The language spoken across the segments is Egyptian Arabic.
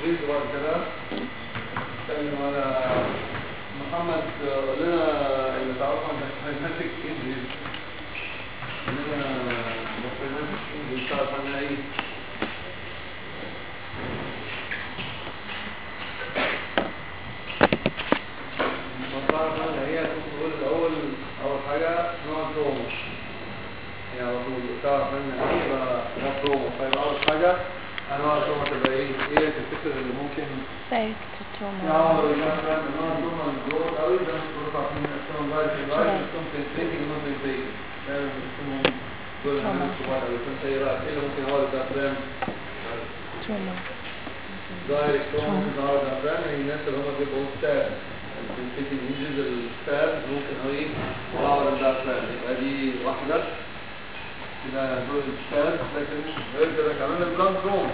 بليز وبعد كده نتكلم على محمد قول لنا اللي تعرفه عن دايناميك انجليز قول لنا دايناميك انجليز تعرف عنها ايه؟ تعرف عنها هي تقول الاول اول حاجه نوع الكروموس يعني على طول تعرف عنها ايه يبقى ده كروموس طيب اول حاجه انواع الكروموس تبقى ايه؟ ايه تفتكر اللي ممكن Direct trauma. يعمل مثلا انواع الكروموس الجروث قوي ده مش جروث عارفين اسمهم فايروس فايروس اسمهم تنتيجي ونون تنتيجي ده اسمهم دول طبعا. الكبار قوي فانت ايه رايك ايه اللي ممكن هو الدافرام Trauma. دايركت كروموس هو الدافرام هي الناس اللي هم بيبقوا ستاب التنتيجي ينجز الستاب ممكن هو ايه هو الدافرام يبقى دي واحده كده دول الستاب لكن غير كده كمان البلانت روم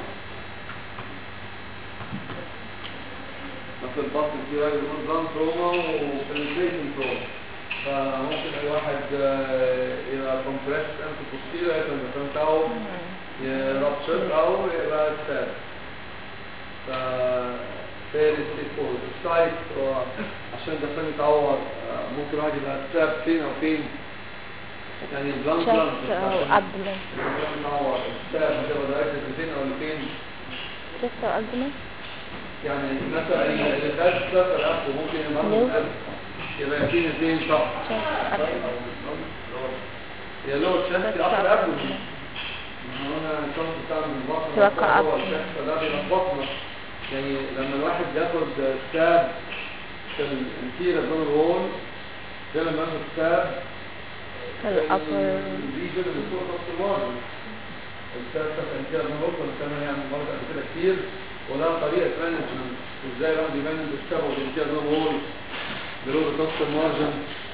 مثل البطن في راجل يقول بلان تروما وبنتريشن تروما فممكن اي واحد آه، يبقى كومبريس انت بوستيريا يكون المكان بتاعه يرابشر او يبقى ستاب ف ثالث فوق السايت هو عشان ده فين يتعور آه، ممكن واحد يبقى ستاب فين او فين يعني البلان Chest أو abdomen. يتعور ستاب هتبقى دايركت فين او فين Chest أو abdomen. يعني مثلا اللي خد سفر اخو ممكن يبقى عنده نو. قلب يبقى في اثنين صح Chest abdomen. يا لو تشست Chest اخر قبله abdomen. انا كنت بتاع من البطن توقع هو أبطن. الشست ده بيلخبطنا يعني لما الواحد ياخد ستاب في الانتيرا بين الوول ده لما ياخد ستاب في الأبر الريجن اللي فوق نص المارجن الستاب في الانتيرا بين الوول كنا كمان يعني مرة قبل كده كتير وده طريقة مانجمنت ازاي الواحد يمانج الستاب والانتيرا بين الوول بلون نص المارجن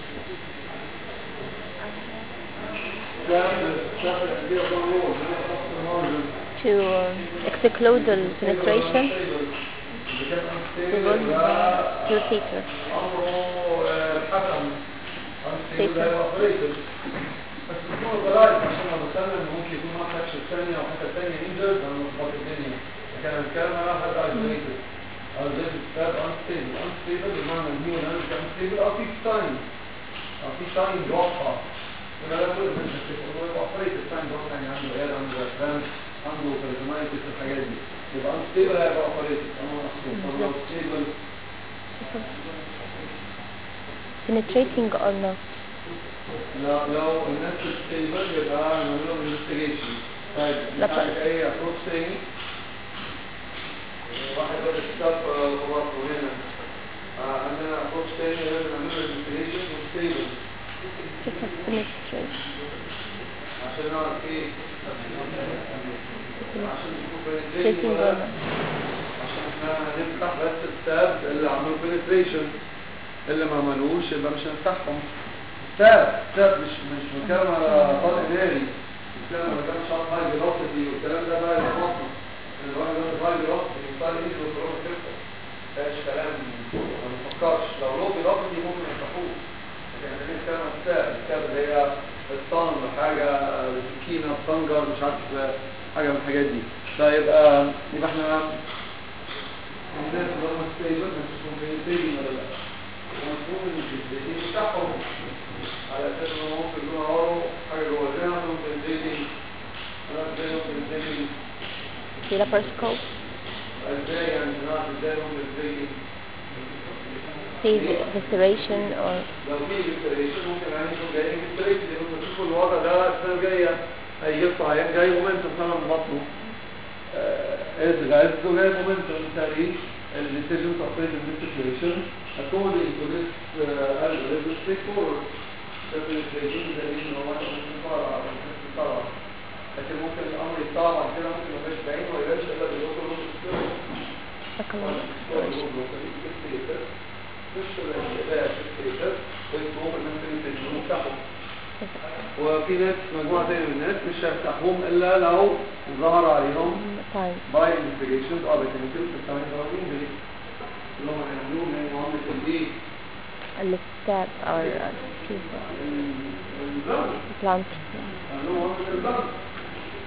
ستاب ستاب الانتيرا بين الوول بلون نص المارجن to um, exclude the penetration to go to theater. بس بتكون ضرائب عشان لو مثلا ممكن يكون معاه حاجه ثانيه او حاجه ثانيه انجرد او مخبط الدنيا لكن انا بتكلم على حد ايزوليتد ايزوليتد ستاب انستيبل انستيبل بمعنى ان هو نانس انستيبل او في ساين او في ساين واضحه يبقى ده كل الناس بتقول هو اوبريتد ساين واضحه يعني عنده عيال عنده افلام عنده كاريزمايتس الحاجات دي يبقى انستيبل هيبقى اوبريتد اما مقصود اما ستيبل Penetrating or not? لو لو الناس ستيبل يبقى نعمل لهم انفستيجيشن طيب لا نحتاج اي ابروش تاني واحد بدأ كتاب خلاص هنا آه، عندنا ابروش تاني لازم نعمل له انفستيجيشن وستيبل Just a penetration. عشان نعرف ايه عشان نشوف Penetrating or penetration not? عشان احنا نفتح بس التاب اللي عملوا penetration اللي ما عملوش يبقى مش هنفتحهم تاب تاب مش مش بتكلم على طلق ناري بتكلم على كلام شرط هاي فيلوسيتي والكلام ده بقى يخلصنا ان الواحد ياخد هاي فيلوسيتي يختار ايده وتروح تفتح مفيهاش كلام ما بنفكرش لو لو فيلوسيتي ممكن يفتحوه لكن احنا بنتكلم عن التاب التاب اللي هي الطن حاجه سكينه طنجر مش عارف حاجه من الحاجات دي فيبقى يبقى احنا الناس اللي هم ستيبل مش كومبينيتينج ولا لا المفروض ان الجزئين بتاعهم على اساس ان هم ممكن يكونوا عوروا حاجه جوه ازاي عندهم كومبينيتينج ازاي هم كومبينيتينج في laparoscope. ازاي يعني نعرف ازاي هم كومبينيتينج في restoration or لو في ريستريشن ممكن يعني يكون جاي ريستريشن لان تشوفوا الوضع ده السنه الجايه هيجيب عيان جاي مومنتم سنه من بطنه از غاز وجاي مومنتم بالتالي الديسيجن اوبريت ان سيتويشن according to this uh, algorithm straightforward definitely ده ان هو واحد من الفرع او من الفرع لكن ممكن الامر يتصعب عن كده ممكن ما يبقاش بعين وما يبقاش الا بالدكتور ممكن وفي ناس مجموعة تانية من الناس مش هيفتحوهم إلا لو ظهر عليهم time. باي انفستيجيشنز اه لكن ممكن تستعمل ضرورين دي اللي هم هيعملوهم من معاملة الايه الستاب or uh, people. البلد plant. هيعملوهم معاملة البلد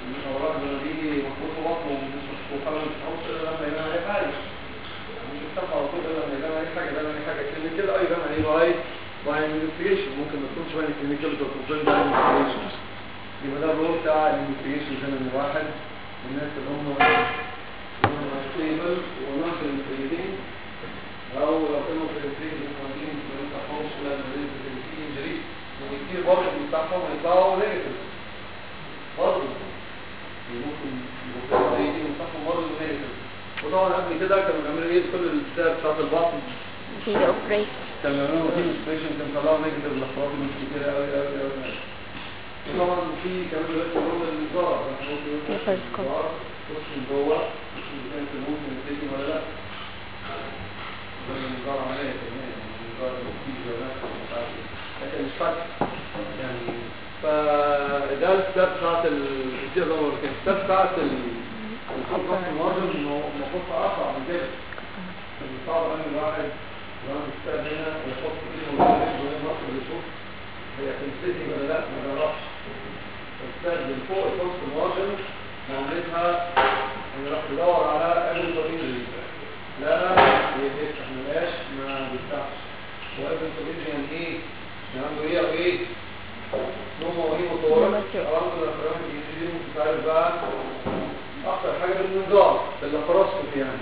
الأوراق لما بيجي مخبوط في بطنه ومش مخبوط حاجة مش مخبوط إلا لما يبان عليه حاجة مش بيفتح على طول إلا لما يبان عليه حاجة يبان عليه حاجة كلينيكال أه يبان عليه باي باي انفستيجيشن ممكن ما تكونش باي كلينيكال بس تكون باي انفستيجيشن يبقى ده الرول بتاع الانفستيجيشن كان من واحد من الناس اللي هم هم ستيبل ونون انفستيجيتنج أو لو كانوا في الانفستيجيشن موجودين ما يفتحهمش ولا المريض في الانجري لأن كتير برضه بيفتحهم يطلعوا نيجاتيف برضه ممكن يبقوا زي دي بيفتحوا برضه نيجاتيف وطبعا قبل كده كانوا بيعملوا ايه كل الستاب بتاعت البطن في اوبريت كانوا بيعملوا روتين سبيشن كانوا بيطلعوا نيجاتيف الاخبار مش كتير قوي قوي قوي طبعا في كمان دلوقتي هم النظار ممكن يفتح Laparoscope. النظار يخش من جوه يشوف اذا كانت ممكن تيجي ولا لا ده النظار عمليه كمان النظار مفيد ولا لا مش عارف ايه. لكن مش فاكر يعني فده الستاب بتاعت ال دي الرابر كان الستاب بتاعت ال الخط المارجن المفروض اصعب من كده كان صعب ان الواحد يعمل الستاب هنا ويحط ايده ويرجع وهي مصر يشوف هي تنسيتي ولا لا ما يعرفش الستاب من فوق الخط المارجن نعملها ان راح يدور على اي طريق لا بيفتح ملاش ما بيفتحش هو ابن طبيعي يعني ايه؟ يعني عنده ايه او ايه؟ نوم وهيم وطورة ممكن. عنده الافرام الجديدين مش عارف بقى اكتر حاجة بالنظام باللاباراسكوبي يعني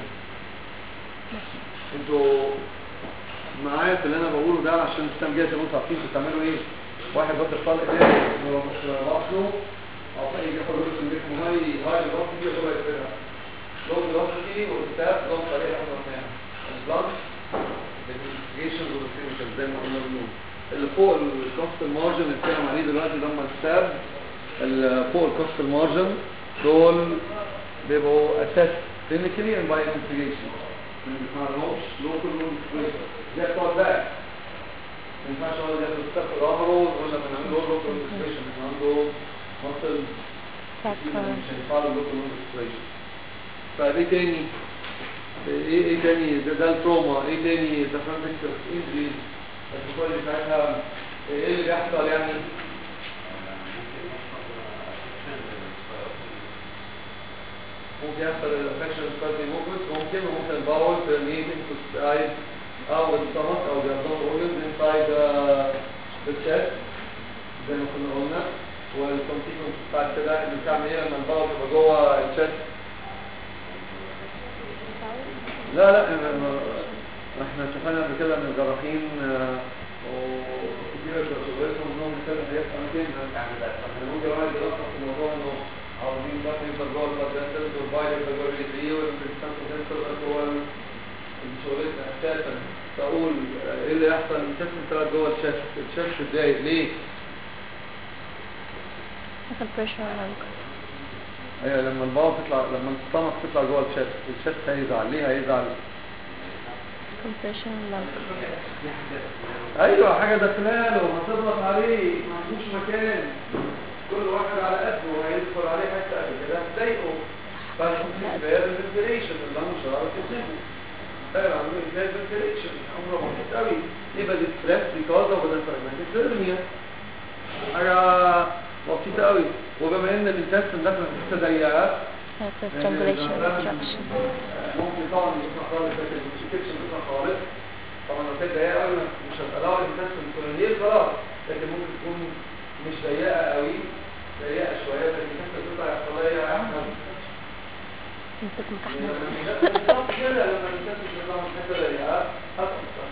انتوا معايا في اللي انا بقوله ده عشان السنة الجاية تبقوا انتوا عارفين انتوا بتعملوا ايه واحد بس الطلق ده واصله او اي ياخد له من جسمه هاي هاي الضغط دي وهو يقفلها لو الضغط دي والكتاب ضغط عليها احنا بنعمل البلانش الانفستيجيشن والكلينيكال زي ما قلنا بنقول اللي فوق الكوست المارجن اللي بنتكلم عليه دلوقتي ده هم الستاب اللي فوق الكوست المارجن دول بيبقوا اساس كلينيكالي اند باي انفستيجيشن ما بيسمعلهمش لوكال انفستيجيشن زي بتوع الباك ما ينفعش هو ياخد ستاب في ظهره ولا بنعمل له لوكال انفستيجيشن عنده مصل مش هينفع له لوكال انفستيجيشن فايه تاني ايه ايه تاني ده, ده التروما ايه تاني ده فرانتك انجريز الكل بتاعتها ايه اللي بيحصل يعني ممكن يحصل الانفكشن سبازي موفمنت ممكن ممكن الباول permeating to side او السtomach او the abdominal organs inside uh, the chest زي ما كنا قلنا والكونسيكونس بتاعت كده اللي بتعمل ايه لما الباول تبقى جوه الشست لا لا ما- ما- احنا اتفقنا قبل كده ان الجراحين آه، وكتير شغلتهم انهم كده حاجات سنتين ممكن واحد يلخص الموضوع انه عاوزين بقى يوصل جوه البلاد والفايروس والفيروس دي والانسان سنسور هو شغلتنا اساسا فاقول آه، ايه اللي يحصل الشست طلع جوه الشست الشست اتضايق ليه؟ مثل pressure lung ايوه لما الباور تطلع لما السtomach تطلع جوه الشست الشست هيزعل ليه هيزعل؟ compression lung ايوه حاجه داخله له ما تضغط عليه ما عندوش مكان كل واحد على قده وهيدخل عليه حته قد كده هتضايقه فهيكون في بير فنتيليشن اللي انا مش عارف يسيبه ايوه عاملين بير فنتيليشن امره بسيط قوي يبقى دي ستريس بيكوز اوف ذا فراجمنتد هيرنيا حاجه بسيطه قوي وبما ان الانتستين داخل في حته ضيقه that's a strangulation obstruction ممكن طبعا يسمع خالص لكن مش كيتش يسمع خالص طبعا لو كانت ضيقه قوي مش هتبقى لها الانتستين الكولونيل خلاص لكن ممكن تكون مش ضيقه قوي ضيقه شويه لكن الانتستين تطلع يحصل لها ايه يا احمد نمسك يعني لما مكحنة الانتستين كده لما الانتستين تطلع من حته ضيقه هتحصل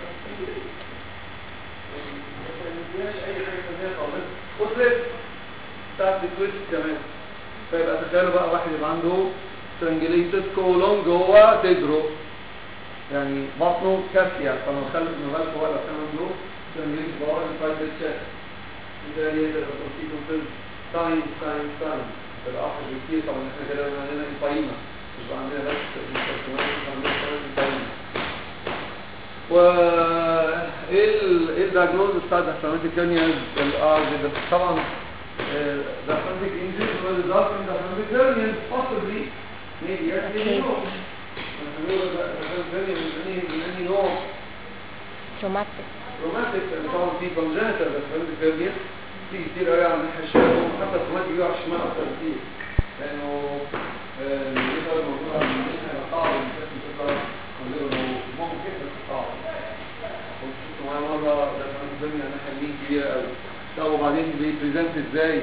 ما فيهاش اي حاجه ثانيه خالص وتريد بتاعت التويست كمان فيبقى تخيلوا بقى واحد يبقى عنده strangulated colon جوه صدره يعني بطنه كافية فما خلق ما بالك هو لو كان عنده strangulated bar inside the chest ده يقدر يكون فيه كونسل ساين ساين ساين بالآخر بكتير طبعا احنا كده عندنا إنفايمة مش بقى عندنا بس المستشفيات مش عندنا كمان إنفايمة و ايه ال ايه الدياجنوز بتاع الدايفراماتيك هيرنيا طبعا diaphragmatic injury will result in diaphragmatic hernia possibly maybe yes maybe no diaphragmatic hernia من any من any نوع traumatic روماتيك طبعا في congenital diaphragmatic hernia في كتير قوي على الناحيه الشمال وحتى الروماتيك بيجي على الشمال اكتر كتير لانه آه، الليفر الموضوع عندنا هيبقى صعب ان الجسم تقدر تقدره ممكن بس صعب كنت معايا مره ده كان الدنيا انا حلمين كبيره قوي طب وبعدين بيبريزنت ازاي؟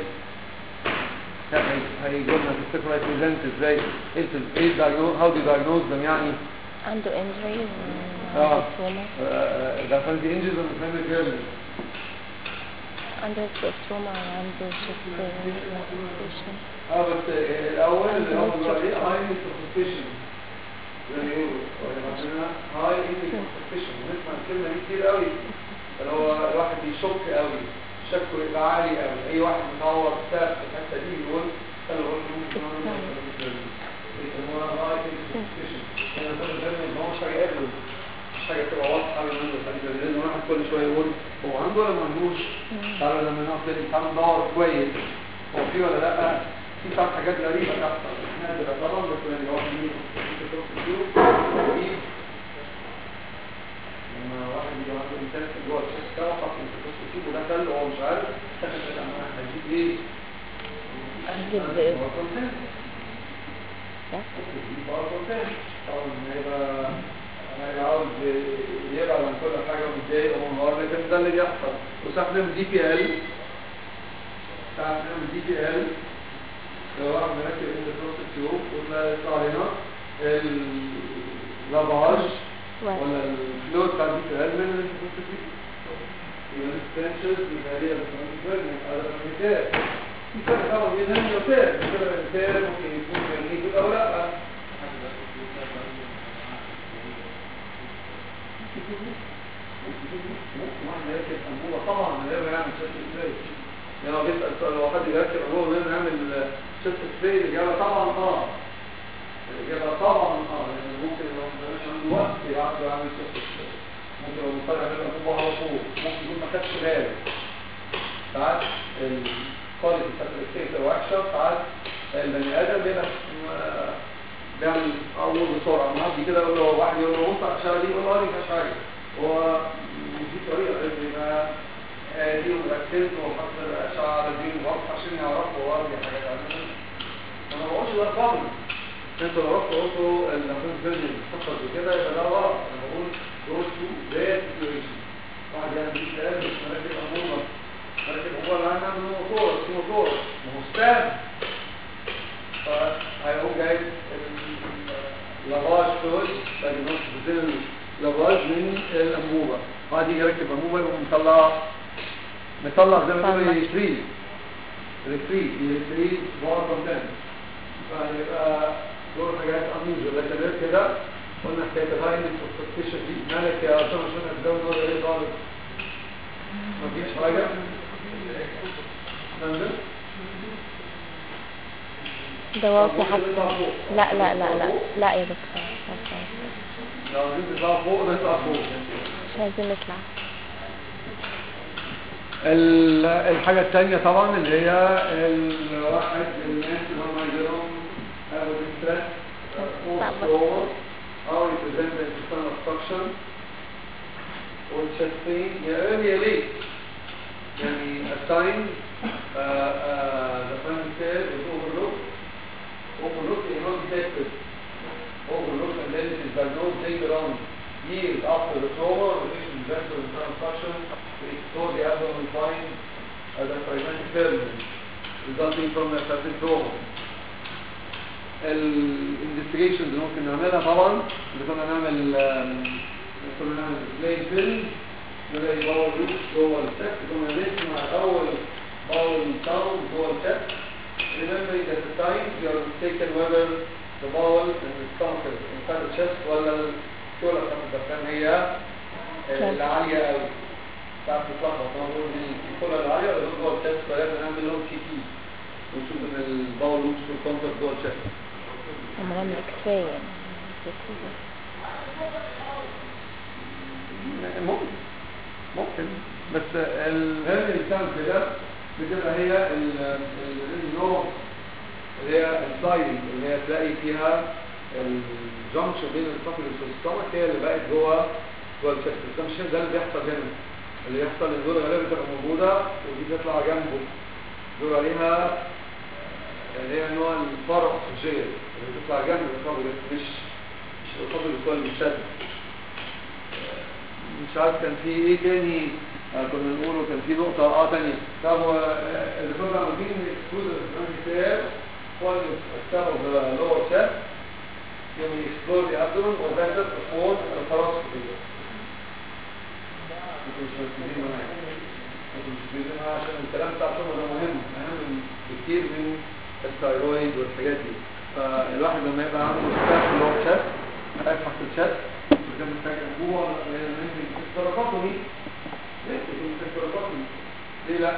هيجوا لنا في السفر هيبريزنت ازاي؟ ايه ال- ايه هاو دي دايجنوز them يعني عنده injury اه وعنده trauma آه، ده كان دي انجز ولا فاميلي جيرل عنده trauma وعنده chest infection اه بس الاول اللي هو بيقول ايه هاي سسبشن زي ما يقولوا ولا عندنا هاي سسبشن بنسمع الكلمه دي كتير قوي اللي هو الواحد بيشك قوي شكه يبقى عالي قوي اي واحد متعور ساب في الحته دي يقول خلي بالك ممكن يسموها هاي سسبشن يعني ده ده ما هوش حاجه قبله مش حاجه تبقى واضحه من عنده فدي لازم الواحد كل شويه يقول هو عنده ولا ما عندوش تعالى لما نقف تاني تعالى ندور كويس هو في ولا لا في ساعات حاجات غريبه تحصل نادره طبعا بس يعني هو في لما واحد يبقى عنده انسان جوه الشيست بتاعه حط التستوستيرون ودخل وهو مش عارف اكتشف ان انا هجيب ايه؟ هجيب هو كونسنت طبعا هيبقى هيبقى عاوز يبعد عن كل حاجه ومتضايق ومنهار لكن ده اللي بيحصل وساعات نعمل دي بي ال ساعات نعمل دي بي ال لو واحد مركب اندوكروس تيوب وتلاقي يطلع هنا اللافاج ولا الفلويد بتاع الدي بي ال من الاندوكروس تيوب يبقى الستنشز يبقى هي الفلويد هذا المثال في فرق طبعا بين المثال المثال ممكن يكون جميل او لا واحد يركب انبوبه طبعا من غير ما يعمل شيست سبراي يعني لو بيسال سؤال لو حد يركب انبوبه من غير ما يعمل شيست سبراي الاجابه طبعا اه الاجابه طبعا اه لان ممكن لو ما كانش عنده وقت يبعت له يعمل شيست سبراي ممكن لو مضطر يعمل انبوبه على طول ممكن يكون ما خدش باله ساعات الكواليتي بتاعت الستيت وحشه ساعات البني ادم بيبقى م- بيعمل امور بسرعه معدي كده يقول له واحد يقول له بص على الاشاره دي يقول له اه دي مفيهاش حاجه هو مش دي طريقه لازم يبقى هادي وركزت وحط الاشعه على دي وبص عشان يعرفوا اه دي حاجه تعمل انا ما بقولش ده قبل انتوا لو رحتوا قلتوا النفوذ فيرجن حصل كده يبقى ده غلط انا بقول go to that situation واحد يعني دي كلام مش مركب انبوبه مركب انبوبه اللي هنعمل موتور في موتور ما هو ستاند فهيقوم جايب اللافاج فلويد دايجنوستيك بتنزل اللافاج من الانبوبه وبعد يجي يركب انبوبه يقوم مطلع مطلع زي ما تقول طلع. ريتريف ريتريف ريتريف بار كونتنت فهيبقى دول حاجات انيوجوال لكن غير كده قلنا حكايه الهاينس والسسبشن دي مالك يا عشان عشان الجو ده ايه خالص مفيش حاجه نعمل ده واطي حتى لا لا لا لا لا يا دكتور مش عايزين لو عايزين تطلعوا فوق نطلع فوق مش عايزين نطلع ال- الحاجة الثانية طبعا اللي هي الواحد الناس اللي هم يجيلهم هذا الستريس فور او يبريزنت الانسان obstruction والchest pain يا early يا late يعني a sign uh, uh, the primary care is overlooked overlooked is not detected overlooked and then it is diagnosed later on years after the trauma or the patient presents with internal obstruction we explore the abdomen find as a fragmentic terminal resulting from a certain trauma الانفستيجيشنز اللي ممكن نعملها طبعا اللي كنا نعمل آم، كنا نعمل بلاي فيلم نلاقي باول روت جوه الشك كنا نسمع اول باول ساوند جوه الشك remembering that the times you are mistaken whether the bowel and the stomach is inside the chest ولا الكولا بتاعت الدخان هي آه، العالية قوي ساعات بتتلخبط نقول دي الكولا العالية ولا دول جوه الشست فلازم نعمل لهم سي تي ونشوف ان الباول روتس والكونتر جوه الشست لما نعمل اكس راي يعني ممكن ممكن بس الهرني بتاعت كده بتبقى هي النوع اللي هي السايدنج اللي هي تلاقي فيها الجنكشن بين السفلس والستومك هي اللي بقت جوه جوه الشست بس ده مش ده اللي بيحصل هنا اللي بيحصل ان دول غالبا بتبقى موجوده ودي تطلع جنبه دول عليها يعني هي نوع الفرع الخارجية اللي بتطلع جنب الرقابة مش مش الرقابة اللي بتكون المشدد مش عارف كان في ايه تاني آه، كنا نقوله كان في نقطة اه تانية طب هو آه، اللي كنا عاملين اكسكلود الكتاب هو اللي اختاروا باللور شات يوم يكسبلور the abdomen وذاك تكون الفراغ انتوا مش مركزين معايا انتوا مش مركزين معايا عشان الكلام بتاع الشغل ده مهم اهم بكتير من الثايرويد والحاجات دي فالواحد لما يبقى عنده ستاف اللي هو شات هيفتح في الشات وده محتاج اسبوع ممكن تسترقطني ممكن تسترقطني ليه لا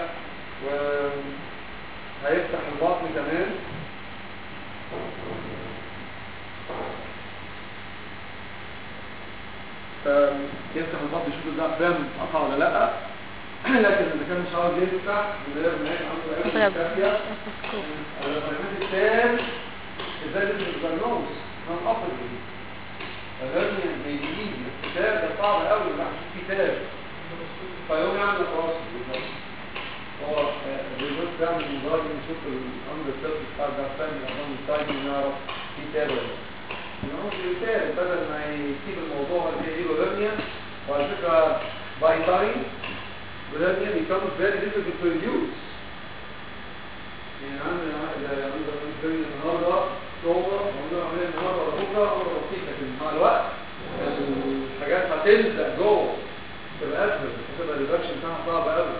وهيفتح البطن كمان فيفتح البطن يشوف ده فاهم قطع ولا لا لكن اذا كان مش عاوز يفتح من غير ما يبقى عنده اي كافيه البرنامج الثالث ازاي الدياجنوز من افضل فلازم يجي الكتاب ده صعب قوي ما فيه كتاب فيوم يعمل خلاص هو الريزولت ده من مجرد نشوف الامر السيرفيس بتاع ده فاهم الامر السايد نعرف في كتاب ولا لا ان هو الكتاب بدل ما يسيب الموضوع اللي هي له هرنيا وعلى فكره باي تايم الهرنيا becomes very difficult to reduce يعني عندنا عندنا عندنا النهارده صوره موضوع عمليه النهارده ولا بكره امر بسيط لكن مع الوقت الحاجات هتلزق جوه تبقى اسهل هتبقى الريدكشن بتاعها صعب قوي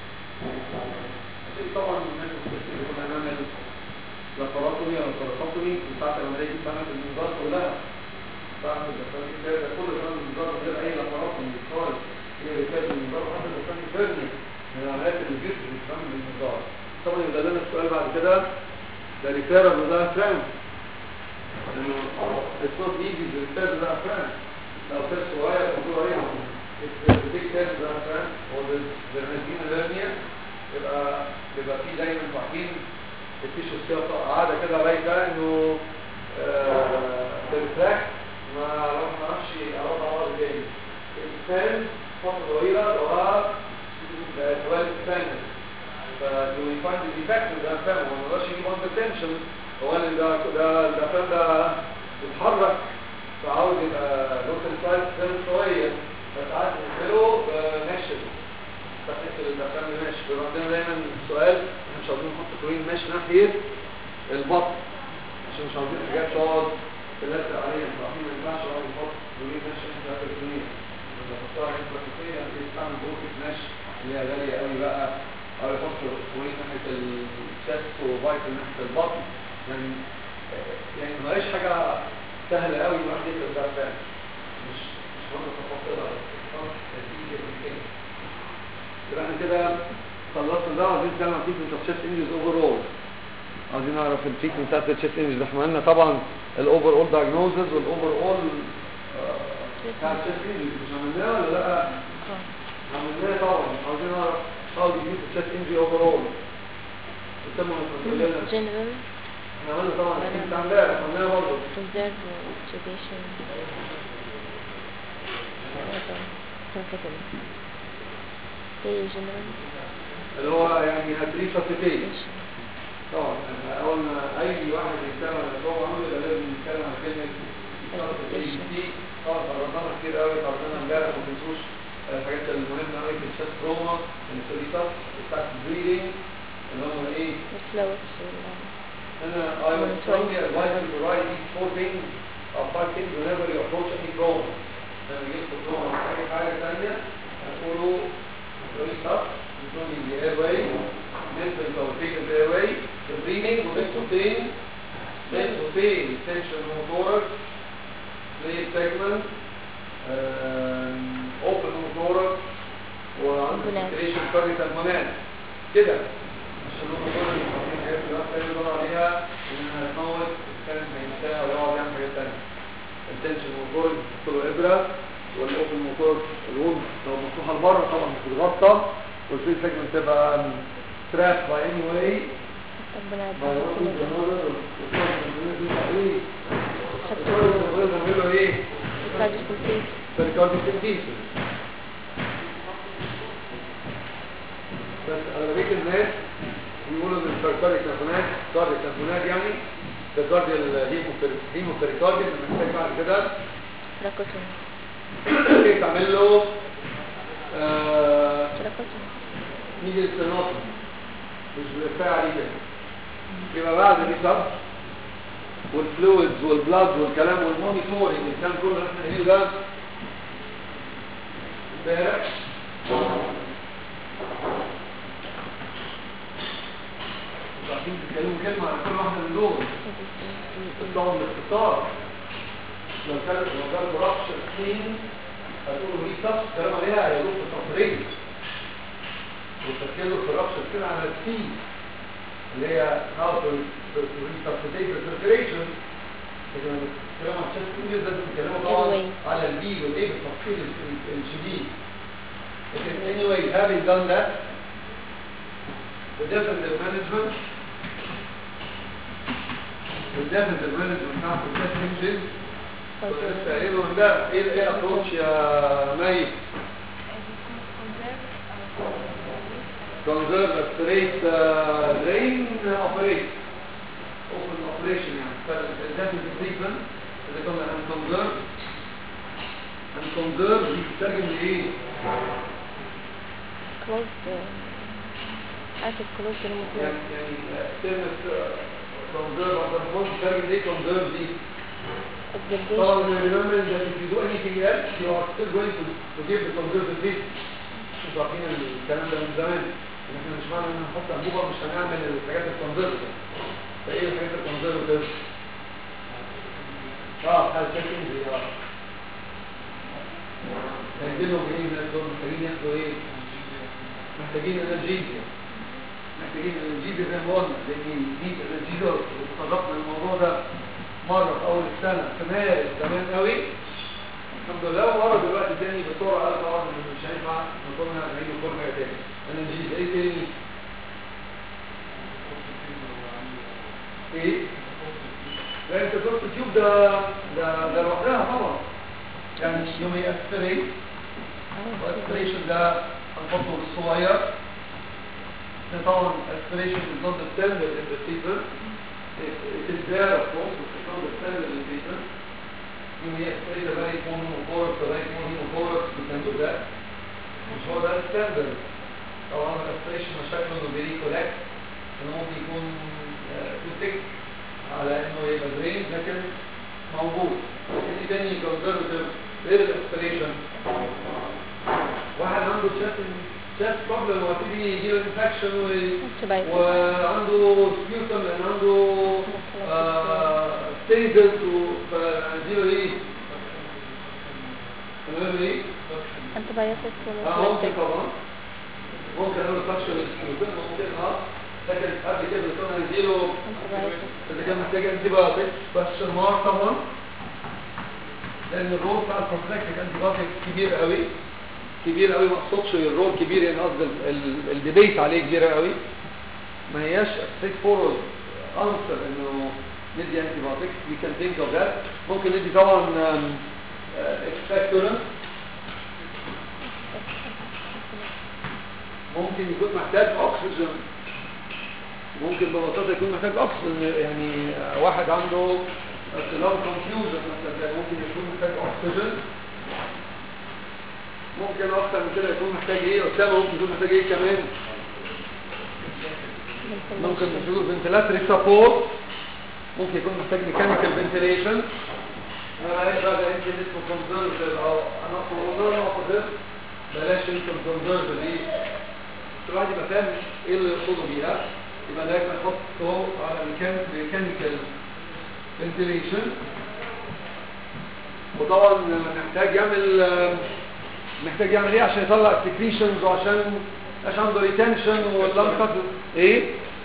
عشان طبعا الناس اللي كنا نعمل لاباراتومي او لاباراتومي بتاعت العمليه دي بتعمل المنظار كلها بعد الدكتورين ده كله كان المنظار من غير اي لاباراتومي خالص هي ركاب المنظار حتى لو كان فيرني من العمليات اللي الجسم بتتعمل بالمنظار طبعا يبقى لنا السؤال بعد كده ده ريفيرال وده فرانك لانه it's not easy to refer to that فرانك لو كان صغير موضوع ايه البيج تيرم ده فرانك والبرنامجين الهرنيا يبقى يبقى في دايما فاهمين التيشو سياسة قاعدة كده باينة انه بالفراك ما ما نعرفش اعراض اعراض ازاي الانسان فترة طويلة لو بأدوال الثانية فدو يفاند الديفكت ده فاهم هو ما يقدرش يجيب اندر تنشن هو اللي ده ده ده فاهم ده بيتحرك فعاوز يبقى لوكال سايز فاهم شوية فساعات نقفله بمشي تحس الدخان ماشي بيبقى عندنا دايما سؤال احنا مش عاوزين نحط كلورين ماشي ناحية البطن عشان مش عاوزين حاجات تقعد تلزق عليها فاحنا ما ينفعش نقعد نحط كلورين ماشي ناحية الكلورين لما تحطها حته بلاستيكية هتستعمل بروكت ماشي اللي هي غالية قوي بقى او يحط كلورين ناحية الشست وفايتل ناحية البطن يعني يعني ما هيش حاجة سهلة قوي الواحد يقدر ده فعلا مش مش مرة تفاصيلها يبقى احنا كده خلصنا ده وعايزين نتكلم عن تريتمنت اوف تشيست انجز اوفر اول عايزين نعرف التريتمنت بتاعت التشيست انجز احنا قلنا طبعا الاوفر اول دايجنوزز والاوفر اول بتاع التشيست انجز مش عملناه ولا لا؟ عملناه طبعا عايزين نعرف how do you use the chest injury overall بيسموا الكونسولينا general احنا قلنا طبعا التيم بتاع امبارح قلناه برضه reserve observation ايه general اللي هو يعني هتريساتيتيت طبعا احنا قلنا اي واحد يتكلم عن الموضوع عنده يبقى لازم يتكلم عن كلمه دي خلاص قررناها كتير قوي قررنا امبارح ما تنسوش الحاجات المهمه قوي في الشست تروما السوليتاس بتاعت البريدنج اللي هم ايه float انا I would strongly advise you to write these four things or five things whenever you approach any trauma لما يجي لكم trauma أو اي حاجه ثانيه هتقولوا solicitus including the airway mental complicated airway the breathing will contain will contain tension pneumothorax plate segment um, open pneumothorax وعنده Ambulance. saturation cardiac pulmonary كده عشان هم دول اللي حاطين حاجات في الوقت اللي بيدور عليها انها تموت كانت هينساها ويقعد يعمل حاجات تانية التنشن موتور له ابره والاوبن موتور الوند لو مفتوحه لبره طبعا بتتغطى والفري سيجمنت تبقى تراك باي اني واي ربنا باي يبارك بيعملوا ايه؟ surgical بريكارديك سنتيسيس بس اغلبيه الناس بيقولوا ان الكاردياك تنفونات كاردياك تنفونات يعني ده كارديال هيموبريكارديا اللي محتاج بعد كده تراكوتومي تعمل له آه تراكوتومي نيجي للسينوس مش كفايه عليه كده يبقى بعد دي صف والفلويدز والبلاد والكلام والمونيتورنج الكلام كله اللي احنا قايلينه ده امبارح انتوا عارفين تتكلموا كلمه على كل واحده من دول طبعا باختصار لو كان لو كان برقش السين هتقولوا دي صف الكلام عليها هيروح في التصريح وتركزوا في رقش السين على السين اللي هي how to to to resuscitate the circulation لكن لما بتتكلموا عن chest injuries لازم تتكلموا طبعا Airway. على البي والايه بالتفصيل ال- الشديد لكن anyway having done that the definitive management the definitive management بتاعت ال chest injuries لسه قايله من ده ايه ايه الابروتش يا مي conserve aspirate uh, drain operate open operation يعني فالdefinite treatment اللي كنا هن conserve هن conserve دي بتترجم لايه؟ كلوز اكل كلوز الموضوع يعني يعني كلمة conserve او conserve بتترجم ليه conserve دي؟ طبعا الدرديش remember that if you do anything else you are still going to, to give the conservative treatment مش عارفين الكلام ده من زمان ان احنا مش معنى ان نحط انبوبه مش هنعمل الحاجات الكونزرفتيف فايه الحاجات الكونزرفتيف؟ اه حاجه سكندري اه هيجيلهم ايه الناس دول محتاجين ياخدوا ايه؟ محتاجين انرجيزيا محتاجين انرجيزيا زي ما قلنا لان دي انرجيزيا وتطرقنا الموضوع ده مره في اول السنه في مارس زمان قوي الحمد لله ومره دلوقتي تاني بسرعه قال طبعا إن مش هينفع نكونها نعيد كل حاجه تاني انرجيزيا ايه تاني؟ ايه؟ لا انت دكتور تيوب ده ده ده لوحدها طبعا يعني يوم يأسفرين والاسبريشن ده هنحطه بالصغير ده طبعا aspiration is not the standard in the treatment it, it is there of course but it's not the standard in the treatment you may aspirate a very small pneumothorax a very small pneumothorax you can do that مش هو ده الستاندرد طبعا الاسبريشن مشاكله انه بيريكولكت انه ممكن يكون تو ثيك على انه يبقى درين لكن موجود لكن ايه تاني كونزرفتيف غير الاسبريشن واحد عنده شاف شاف بروبلم وهتيجي يجيله انفكشن Antibiotics. وعنده سبيوتم لان عنده ستيزز فهنديله ايه؟ هنعمل ايه؟ antibiotics اه ممكن ومسلسل طبعا ممكن اعمل فاكشن للسبيوتم ممكن اه لكن قبل كده كنا هنديله antibiotics اذا كان محتاج انتباهاتك بس شمار طبعا لان الرول بتاع البروفلاكتيك انتباهاتك كبير قوي كبير قوي ما اقصدش الرول كبير يعني قصدي ال- ال- الديبيت عليه كبيره قوي ما هياش ستريت فورورد انسر انه ندي انتباهاتك وي كان ثينك اوف ذات ممكن ندي طبعا اكسبكتورنت ممكن يكون محتاج اكسجين ممكن ببساطه يكون محتاج اكسجين يعني واحد عنده اختلاف كونفيوجن مثلا ممكن يكون محتاج اكسجين ممكن اكتر من كده يكون محتاج ايه اسامه ممكن يكون محتاج ايه كمان ممكن محتاج فنتلاتري سبورت ممكن يكون محتاج ميكانيكال فنتيليشن انا عايز بقى يمكن اسمه كونزرفتيف او انا اصلا نقطه ده بلاش يمكن كونزرفتيف دي كل واحد يبقى فاهم ايه اللي يقصده بيها يبقى دايما نحطه على ميكانيكال فنتيليشن وطبعا محتاج يعمل محتاج يعمل ايه عشان يطلع سكريشنز وعشان عشان عنده ريتنشن واللمسات ايه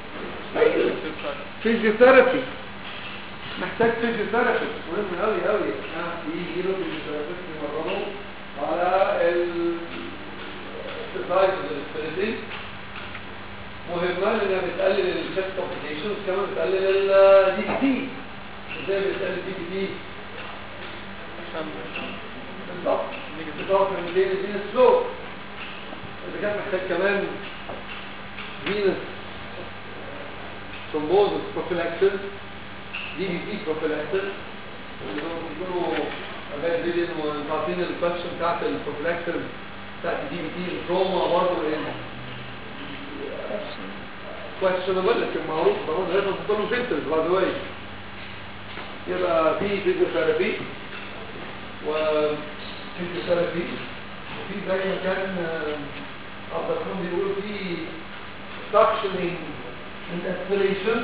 فيزيوثيرابي محتاج فيزيوثيرابي مهم قوي قوي يجي له فيزيوثيرابي يمرنه على ال exercise الاستراتيجي مهمة لانها بتقلل الشيست كومبليكيشنز كمان بتقلل الدي بي تي ازاي بتقلل الدي بي تي بالظبط بالظبط من بين الفينس فلو اذا كان محتاج كمان فينس ثرومبوزس بروفيلاكسس دي بي تي بروفيلاكسس اللي هم بيكونوا غير ديلين وعارفين الكويشن بتاعت البروفيلاكسس بتاعت دي بي تي التروما برضه questionable لكن معروف معروف لازم تحط له فلترز باي ذا واي يبقى في فيزيوثيرابي و فيزيوثيرابي وفي زي ما كان عبد الرحمن بيقول في suctioning and aspiration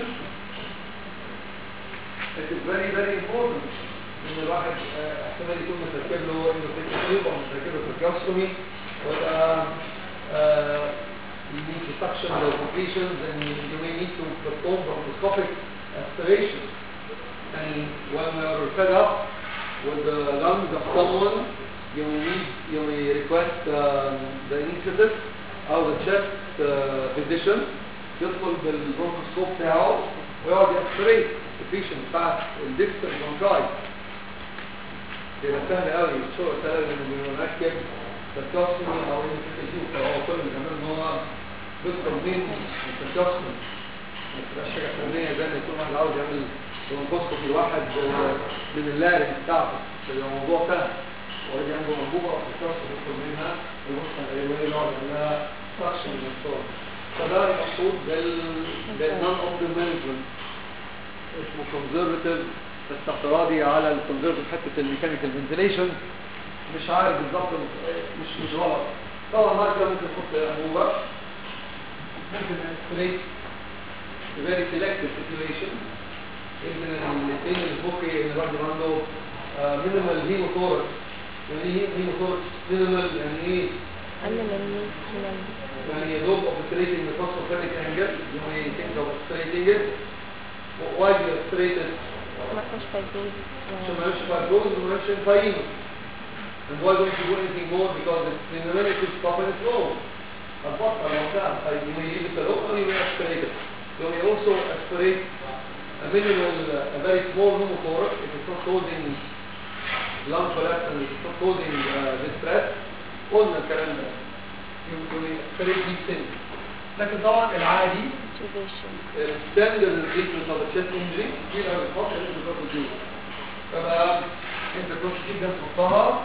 it is very very important ان الواحد آه، احتمال يكون متركب له انه في تشريب او متركب له تركيوستومي ويبقى آه، you need to suction the completions and you, you may need to perform bronchoscopic aspiration. And when we are fed up with the lungs of someone, you may need, you may request um, the anesthetist or the chest uh, physician يدخل بالبرونكوسكوب بتاعه ويقعد يأسبريت البيشنت بتاع الديكستر برونكاي بيبقى سهل قوي الشغل سهل انه بيبقى مركب تكسمي او انفكتيف فهو كل اللي بيعمله ان هو بيدخل من التكسمي ما تبقاش حاجه فنيه زي ما يكون واحد عاوز يعمل برونكوسكوبي لواحد آه، من اللارج بتاعته يبقى الموضوع سهل ويجي عنده انبوبه او تكسمي يدخل منها ويبص على الايوه يقعد يعملها سكشن من الصوت فده المقصود بال بالنون اوبتيمال مانجمنت اسمه كونزرفتيف بس اعتراضي على الكونزرفتيف حته الميكانيكال فنتيليشن مش عارف بالظبط مش مش غلط طبعا بعد كده ممكن تحط انبوبه ممكن ستريت very selective situation يمكن الاثنين اللي فوق ان الواحد يبقى عنده مينيمال هيموثوركس يعني ايه هيموثوركس مينيمال يعني ايه قلل الميت يعني يا دوب obturating the phosphophenic angle you may think of obturating it why do you obturate it ما فيش فايدين عشان ما يبقاش fibrosis وما يبقاش empyema and why don't you do anything more because it's in the minute to stop and it's low البطل لو تعب you may leave it alone or you may aspirate it you may also aspirate a minimal a very small pneumothorax if it's not causing lung collapse and it's not causing uh, distress قلنا الكلام ده you, you may aspirate deep things لكن طبعا العادي intubation standard treatment of a chest injury كتير قوي بتحط انت بتاخد دي فبقى انت كنت جدا تحطها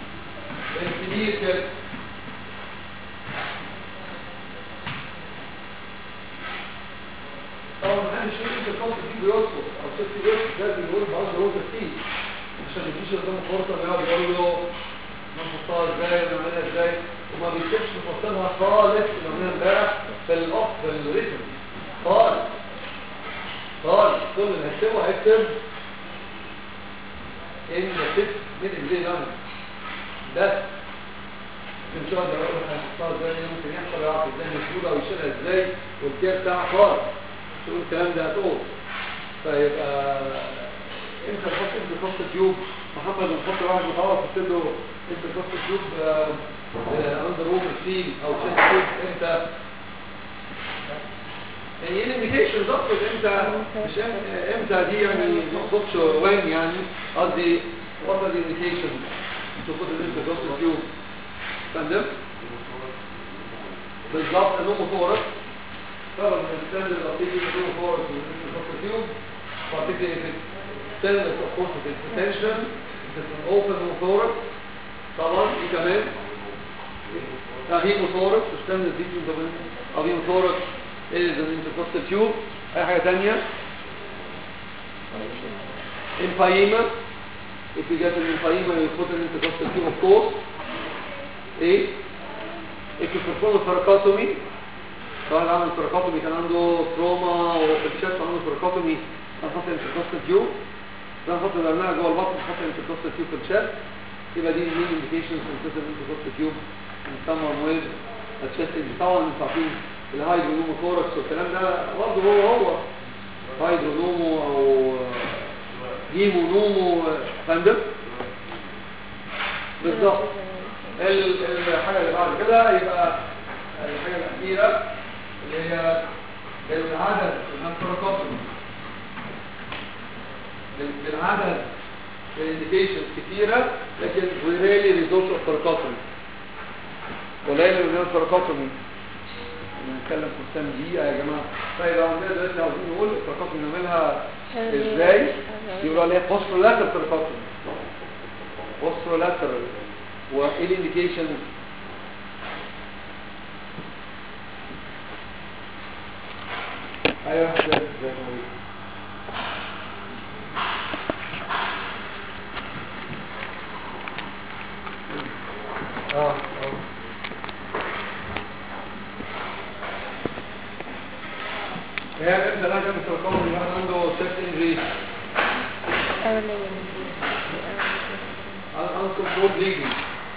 كبير كده طبعا ما حدش يقول انت تحط فيه بيرقص او شفت بيرقص ده بيقول بعض هو تفكير عشان ما يجيش قدام الفرصه اللي يقعد يقول له نحطها ازاي ونعملها ازاي وما بيكتبش نحطها خالص اللي عملناها امبارح في الاوف في الريتم خالص خالص كل اللي هكتبه هيكتب ان ست من ازاي لانج بس ان شاء الله يقول لك هنحطها ازاي ممكن يحصل يعرف ازاي مسؤولة ويشيلها ازاي والكير بتاعها خالص تقول الكلام ده هتقول فيبقى انت تحط انت تحط تيوب محمد نحط واحد مطور تكتب له انت تحط تيوب اندر وومر سيل او تشيست تيوب انت يعني ايه الانديكيشن اقصد امتى مش إم- امتى دي يعني ما اقصدش وين يعني قصدي وات ار الانديكيشن تاخد ان انت تحط تيوب فندم بالظبط انه مفورك طبعا من الستاندرد ابتدي انه مفورك وانت تحط تيوب particularly if it's stainless of course if it's tension if it's an open pneumothorax طبعا ايه كمان لا هيموثوركس stainless deep of hemothorax is an intercostal tube اي حاجة تانية empyema if you get an empyema you put an intercostal tube of course ايه if you perform a thoracotomy واحد عمل thoracotomy كان عنده تروما وفي الشست عنده thoracotomy هنحط intercostal tube ده نحط الأرناء جوه البطن نحط intercostal tube في الشست يبقى دي main indications of intercostal tube in someone with a chest injury طبعا انتوا عارفين الهايدرونومو ثوركس والكلام ده برضه هو هو هايدرونومو او هيمونومو فندم بالظبط ال- الحاجه اللي بعد كده يبقى الحاجه الاخيره اللي هي العدد الانتروكوبي بالعدد الانديكيشن كتيره لكن وريلي ريزولت اوف ثوركوتومي قليل من الثوركوتومي نتكلم في كام دقيقه يا جماعه طيب عندنا دلوقتي عاوزين نقول الترقات بنعملها ازاي يقولوا عليها بوسترولاتر ترقات بوسترولاتر وايه الانديكيشن ايوه زي زي ما قلت. اه اه يعني انت لازم ترقم الواحد عنده سيفت انجري أولية uncontrolled bleeding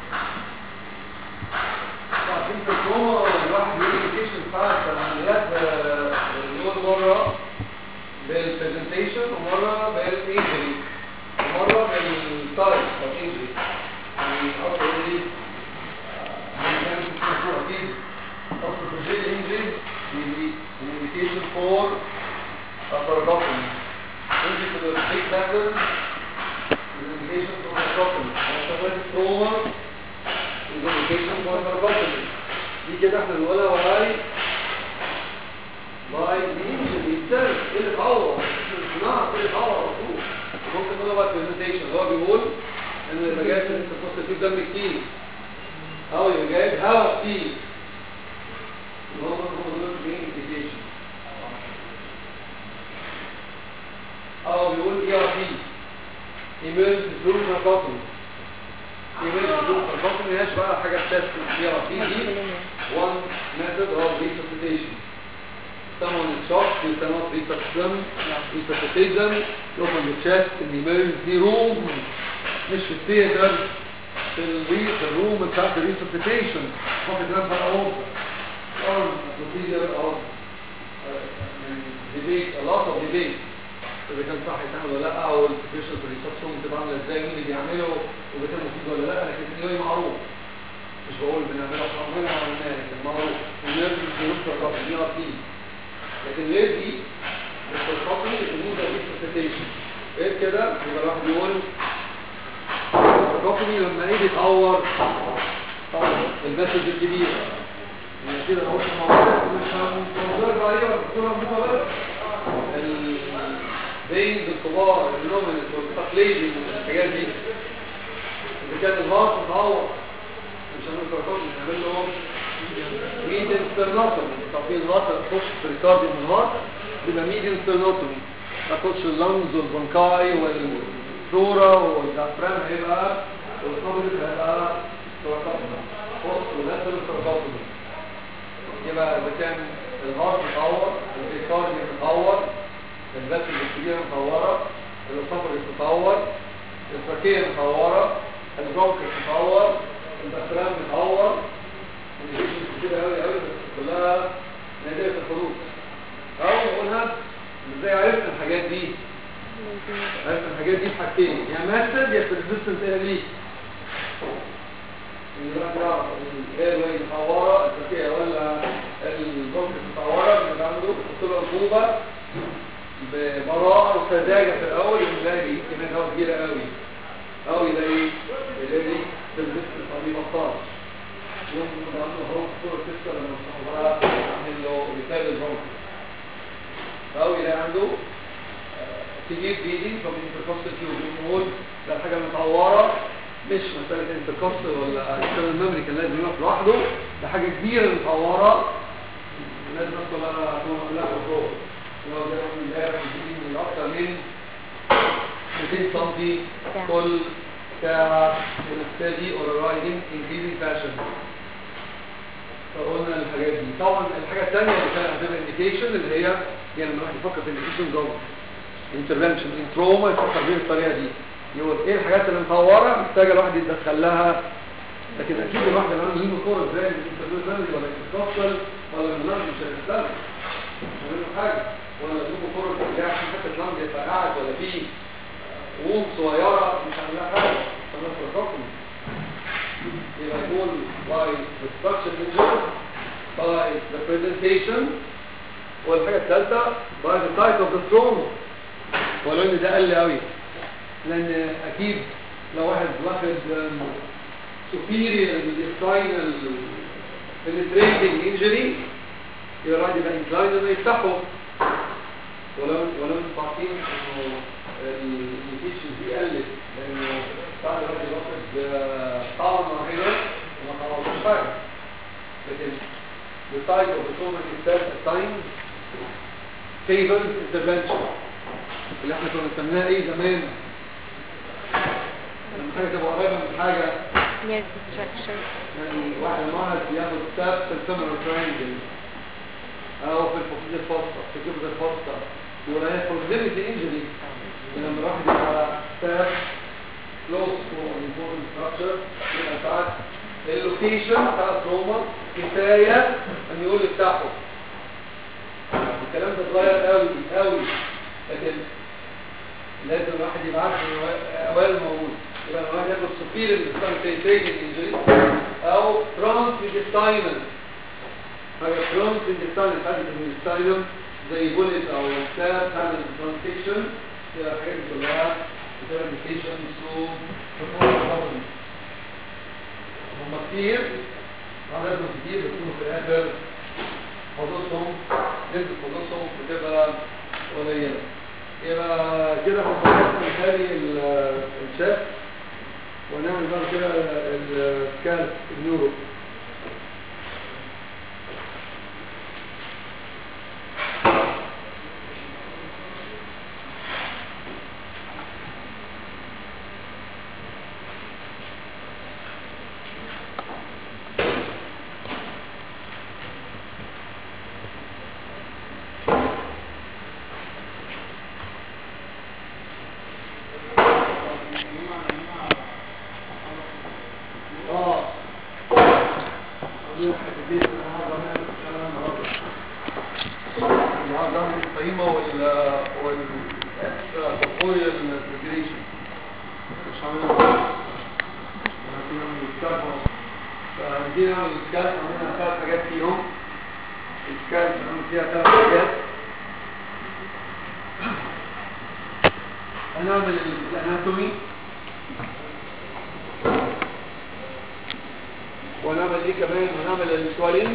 فعشان تكون الواحد يديكيشن بتاعت العمليات مليون مرة بالبرزنتيشن ومرة بالانجري ومرة بالتايب او انجري يعني اصلا ايه كانت مشهورة اكيد اصلا في الجيل انجري indication for aportotomy injury to the big vessels indication for aportotomy traumatic trauma is indication for aportotomy دي كده احنا بنقولها وراي باي دي بيتسال ايه اللي اتعور الصناعه ايه اللي اتعور على طول ممكن نقولها بقى برزنتيشن اللي هو بيقول ان يبقى جايب انت تبص فيه دم كتير او يبقى جايب هواء كتير اللي هو هم دول بين indication او بيقول اي ار بي emergency fluid narcotomy emergency fluid narcotomy هيش بقى حاجه تست اي ار بي دي one method of resuscitation someone is shocked you cannot resuscitate them resuscitate them you open the chest in the emergency room مش في الثياتر في الري- في الروم بتاعت الريسبتيشن ممكن تنام بقى اهو or procedure of uh, debate a lot of debate اذا كان صح يتعمل ولا لا او البريشر في الريسبشن بتبقى عامله ازاي مين اللي بيعمله وبيتم مفيد ولا لا لكن اليوم معروف مش بقول بنعملها في عمرنا عملناها لكن معروف الناس مش بيوصل رقم دي ار بي لكن ليه دي مش الخطي الموزة دي سبستيشن غير كده يبقى الواحد يقول الرقمي لما ايه بيتعور طبعا المسج الكبير يعني كده لو قلت الموضوع مش هنظر عليه ولا الدكتوره موجوده بس البين بالكبار النومنس والتقليدي والحاجات دي اذا كان الهارت متعور مش هنقول كاركوز نعمل له ميديم سترنوتومي طب في الهارت تخش في الريكارديوم الهارت بيبقى ميديم سترنوتومي تخش اللنز والبنكاي والفلورا والدافرام هيبقى والصدر هيبقى كاركوز فوق ولاتر كاركوز يبقى اذا كان الهارت متعور الريكارديوم متعور البات الكبيرة متعورة الاسوفر متعور الفكية متعورة البرونكس متعور البكرام متعور الجيش كتير قوي قوي بس كلها نادرة الحدوث أو نقولها ازاي عرفت الحاجات دي عرفت الحاجات دي بحاجتين يا ماسد يا persistent early يبقى الاير واي متعورة الفكية ولا البرونكس متعورة بيبقى عنده بتبقى عقوبة ببراءة وسذاجة في الأول يلاقي بيه كمان هوا كبيرة قوي أو يلاقي يلاقي تلبس الطبيب الطاش يوم يكون عنده هروب صورة تسكر لما الصحبراء عامل له مثال البرونك أو يلاقي عنده تجيب بيدي فمن انتركوستال تيوب نقول ده الحاجة المتعورة مش مسألة انتركوستال ولا انترنال ميموري كان لازم يقف لوحده ده حاجة كبيرة متعورة لازم ندخل على طول لا فوق لو ده من امبارح بيجي من اكتر من 200 سم كل ساعة in a steady or a rising increasing fashion فقلنا الحاجات دي طبعا الحاجة الثانية اللي كانت هتبقى indication اللي هي يعني لما الواحد يفكر في indication جوه intervention in trauma يفكر بيه بالطريقة دي يقول ايه الحاجات اللي مطورة محتاجة الواحد يتدخل لها لكن اكيد الواحد اللي عنده ليه كورة زي الانترفيو ولا الانترفيو ولا المناظر مش هيستخدم مش هيعملوا حاجة ولا تجيبوا كرة ترجع عشان حتى الكلام يبقى قاعد ولا فيه غوم صغيرة مش عاملها حاجة فالناس الرقم يبقى يقول by the structure injured by the presentation والحاجة الثالثة by the type of the trauma ولو ان ده قل قوي لان اكيد لو واحد واخد superior spinal penetrating injury يبقى الواحد يبقى انكلاين انه يفتحه ولو ولو انتوا عارفين انه الفيتشرز دي قلت لانه بعد الواحد واخد طعم وغيره وما طلعوش حاجه لكن the type of the trauma itself at times favors intervention اللي احنا كنا بنسميها ايه زمان لما حاجه تبقى قريبه من حاجه near the structure يعني واحد واحد بياخد ستاب في الفيمورال ترينجل او في الفصيل الفصة في كبد الفصة ولا يدخل ليميت انجري لما الواحد يبقى على ستاب كلوز تو important structure يبقى ساعات اللوكيشن بتاع التروما كفاية ان يقول افتحه الكلام ده اتغير قوي قوي لكن لازم الواحد يبقى عارف ان اوائل موجود يبقى الواحد ياخد سفير الستانتيتيك انجري او فرونت انتستاينال حاجه فرونت انتستاينال حاجه الانتستاينال زي بوليت او ساب تعمل ترانسكشن كده الحاجات دي كلها بتعمل انديكيشن تو performance هم كتير عددهم كتير بس هم في الاخر حدوثهم نسبة حدوثهم بتبقى قليلة يبقى كده احنا خلصنا مثالي الشاف ونعمل بعد كده السكال النيورو اه النهارده القيمة وال وال corporeal integration مش عاملين فدي نعمل السكال عملنا ثلاث حاجات فيهم السكال عملنا فيها ثلاث حاجات هنعمل الاناتومي ونعمل ايه كمان ونعمل السوالين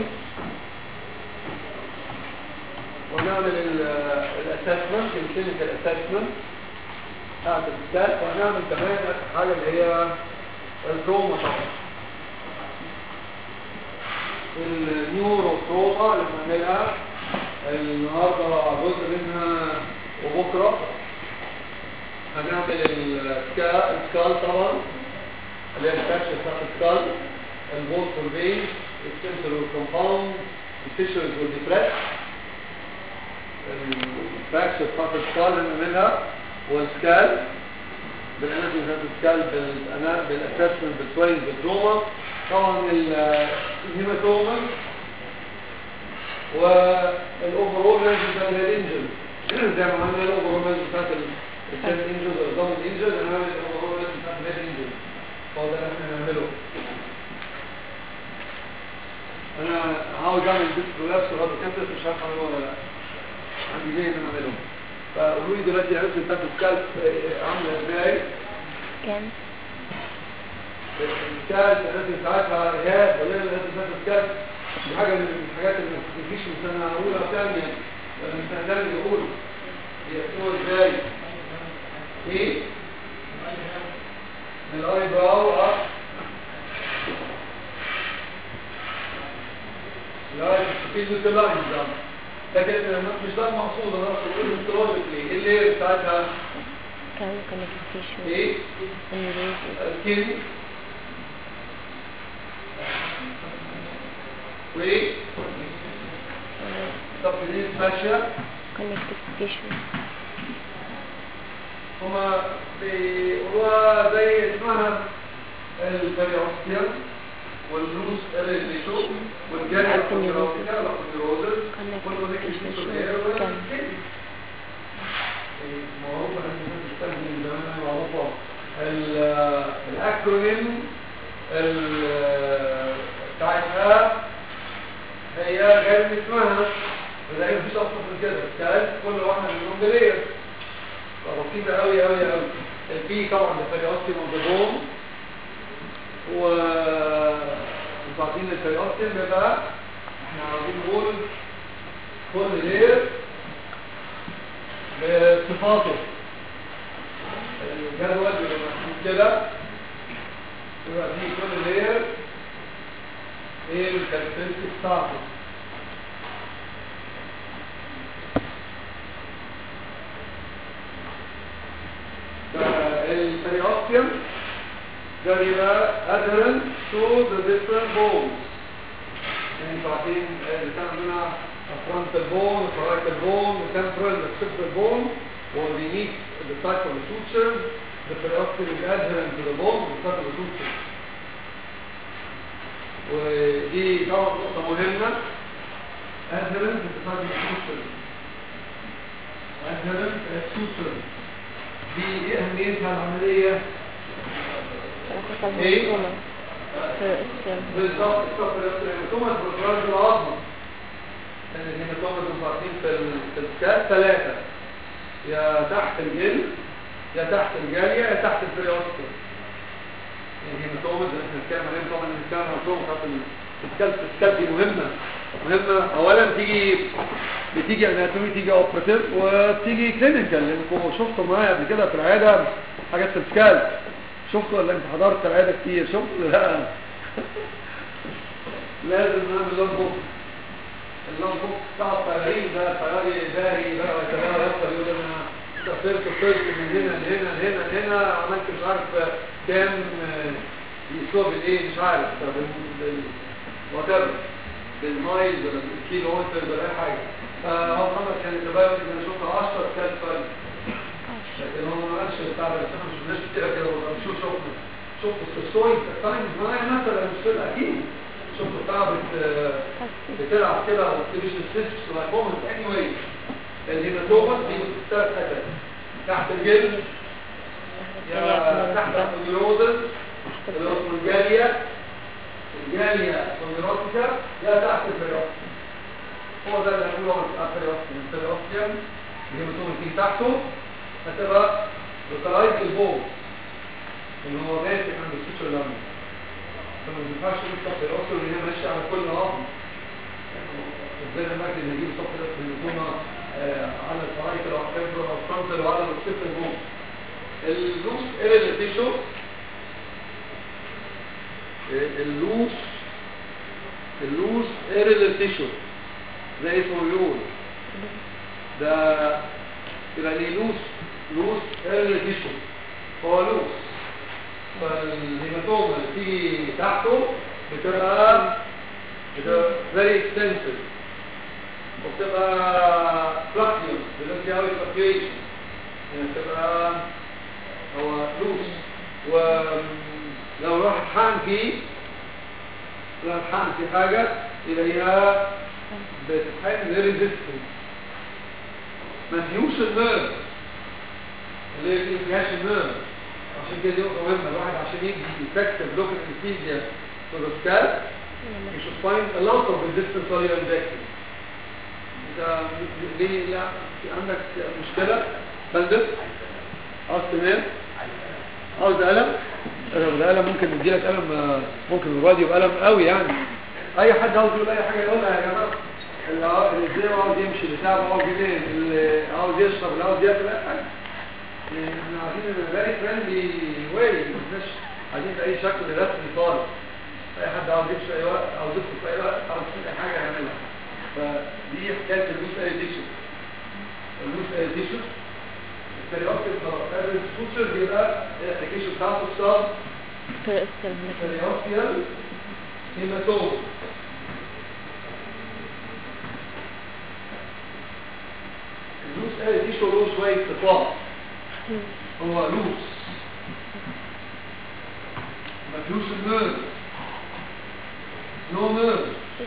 ونعمل الاسسمنت الكلينيكال اسسمنت بتاعت الستات ونعمل كمان حاجه اللي هي التروما طبعا النيورو تروما اللي بنعملها النهارده جزء منها وبكره هنعمل السكا السكال طبعا اللي هي الفاكشن بتاعت السكال البولت والبين السنتر والكومباوند الفيشرز والديبريس الفراكشر بتاعت السكال بنعملها والسكال بالاناتومي بتاعت السكال بالأنا- بالاسسمنت بالسوينج بالتروما طبعا ال- الهيماتوما والاوفرول رينج بتاع الانجل زي ما عملنا الاوفرول رينج بتاعت الشيست انجل والضم انجل هنعمل الاوفرول رينج بتاعت الهيد انجل هو ده اللي احنا هنعمله انا عاوز اعمل ديسك كولابس وغطى كابتس مش عارف اعمله ولا لا عندي ليه ان انا اعمله فقولوا لي دلوقتي عرفت بتاعت السكالب آه، عامله ازاي كان السكالب لازم ساعتها ايهاب ولا لازم بتاعت السكالب دي حاجه من الحاجات اللي ما بتجيش من سنه اولى وثانيه ولا من سنه ثانيه يقول بيقسموها ازاي ايه من الاي براو اب لا في له لاين ده لكن مش ده المقصود انا بقول هيستولوجيكلي ايه اللي بتاعتها كان كونكتيشن ايه انجليزي الكيري وايه طب دي ماشيه كونكتيف تيشو هما بيقولوها زي اسمها البريوستيوم واللوس الريشو والجاري Athenerosis. والنيروزس Connective والكونكتيف tissue. تيشو Scan. معروفة بتستخدم من زمان معروفة ال- الأكرونيم ال- بتاعتها هي غير من اسمها فده مفيش أصلا من كده كانت كل واحدة منهم بلير بسيطة أوي أوي أوي البي طبعا ده فريقاتي منضبون و وبعدين الفريقاتي بيبقى احنا عاوزين نقول كل لير بصفاته الجدول بيبقى مكتوب كده يبقى فيه كل لير ايه الكاركترستيك بتاعته البريوستيوم ده بيبقى adherent to the different bones يعني انتوا عارفين اللي كان عندنا frontal bone, parietal bone, temporal, occipital bone وbeneath the site of the sutures the periosteum is adherent to the bone the site of the sutures ودي طبعا نقطة مهمة adherent to the site of the sutures adherent to the sutures دي ايه اهميتها العملية؟ ايه؟ بالظبط الصفر الهيماتوما بروتراج العظمة الهيماتوما المفاقين في ال- في الكاس ثلاثة يا تحت الجلد يا تحت الجالية يا تحت البريوستر الهيماتوما اللي احنا بنتكلم عليها طبعا بنتكلم عن الهيماتوما بتاعت السكالب السكالب دي مهمة مهمة اولا بتيجي بتيجي اناتومي تيجي اوبراتيف وبتيجي كلينيكال لانكم شفتوا معايا قبل كده في العياده حاجات في السكالب شفتوا ولا انت حضرت العياده كتير شفتوا ولا لا لازم نعمل لون بوك اللون بوك بتاع الطيارين ده طياري باهي بقى ويتلاقى يفضل يقول انا سافرت طرت من هنا لهنا لهنا لهنا عملت مش عارف كام يسوى بالايه مش عارف بال وات بالمايل ولا بالكيلو متر ولا اي حاجه فهو محمد كان يتبين ان انا شفت 10 كان فرق لكن هو ما قالش بتاع ده بس احنا مش شفناش كتير كده ولا شو شفنا شفت السويد تايمز معايا مثلا مش كده اكيد شفت بتاع بت- بتلعب كده وتلفزيون سيستس وهيكومنت اني واي الهيماتوما دي ثلاث حاجات تحت الجلد يا تحت النيوروزس اللي هو اسمه الجاليه الجاليه سونيروتيكا يا تحت البريوستيوم هو ده اللي هنقوله عن البريوستيوم البريوستيوم الهيماتوما تيجي تحته هتبقى بطلايت البول اللي هو ماسك عند السوشيال لامي فما ينفعش نفتح الأسر اللي هي ماشية على كل عظم ازاي المجد اللي يجيب صف ده في الهجومة على الفرايت أو الفيبر أو الفرنتل وعلى الوسيط الهجوم اللوس ايرل تيشو اللوس اللوس ايرل تيشو زي اسمه بيقول ده يبقى ليه لوس لوس ايرل تيشو هو لوس فالهيماتوما اللي تيجي تحته بتبقى بتبقى very extensive وبتبقى فلاكيوس دلوقتي قوي فلاكيويشن يعني بتبقى هو لوس ولو راح حقن فيه لو حقن في حاجة يبقى هي بتتحقن ريزيستنس ما فيهوش النيرف اللي ما فيهاش النيرف عشان كده دي نقطة مهمة الواحد عشان يدي effective local anesthesia to the scalp you should find a lot of resistance while you're injecting انت ليه لا في عندك مشكلة فندم عاوز تنام عاوز قلم طب ده قلم ممكن نديلك قلم آه، ممكن الموبايل يبقى قلم قوي يعني اي حد عاوز يقول اي حاجة يقولها يا جماعة اللي عاوز- اللي ازاي عاوز يمشي اللي تعب عاوز ينام اللي عاوز يشرب اللي عاوز ياكل اي حاجة احنا عايزين فيري فريندلي واي مش عايزين باي شكل رسمي خالص اي حد عاوز يمشي في اي وقت عاوز يدخل في اي وقت عاوز يعمل اي حاجه يعملها فدي حكايه اللوس ايديشن اللوس ايديشن البريوستيك قبل السوتشر بيبقى الابلكيشن بتاعته الصاب بريوستيال هيماتوم اللوس ايديشن له شويه صفات هو لوس ما فيهوش النيرف نو نيرف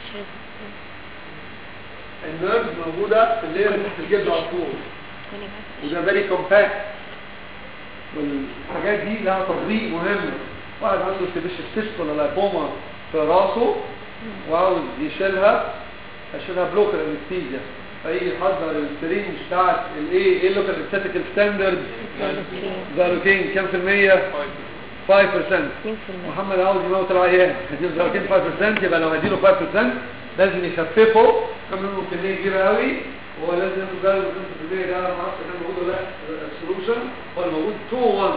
النيرف موجودة في اللير اللي تحت الجلد على طول وده فيري كومباكت والحاجات دي لها تطبيق مهم واحد عنده سيبيشستيست ولا لايبوما في راسه وعاوز يشيلها هيشيلها بلوكال انستيزيا فيجي يحضر السرينج بتاعت الايه ايه اللوكال استاتيكال ستاندرد زالوكين كام في المية 5% محمد عاوز يموت العيان هديله زالوكين 5% يبقى لو هديله 5% لازم يخففه كان منه كميه كبيره قوي هو لازم ياخد باله من 5% ده ما اعرفش كان موجود ولا لا السولوشن هو الموجود 2 1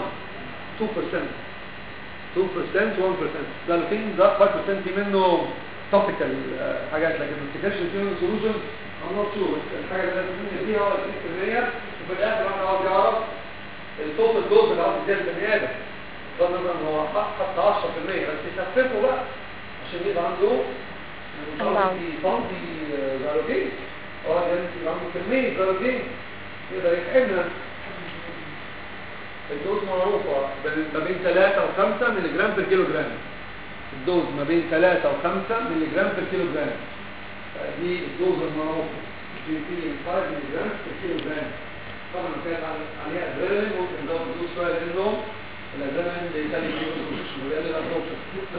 2% 2% 1% ده الفين ده 5% في منه توبيكال حاجات لكن ما تفتكرش ان في منه سولوشن I'm not sure بس الحاجه اللي لازم نبني فيها هو 20% وفي الاخر واحد عاوز يعرف التوتال دوز اللي عاوز يديها البني ادم ده مثلا هو حتى 10% بس يخففه بقى عشان يبقى عنده طبعاً. فانتي زاروجين اه ده يبقى عنده كميه زاروجين يقدر يحقنها الدوز معروفة بين- ما بين 3 و5 مللي جرام بير كيلو جرام الدوز ما بين 3 و5 مللي جرام بير كيلو جرام دي الدوز المعروفة في في 5 مللي جرام بير كيلو جرام طبعا لو كانت على- عليها ادرينالين ممكن نزود الدوز شوية لانه الادرينالين بيخلي الجلوكوز ويقلل الابروشن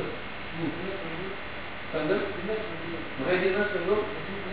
فاهم ما هي دي نفس النقطة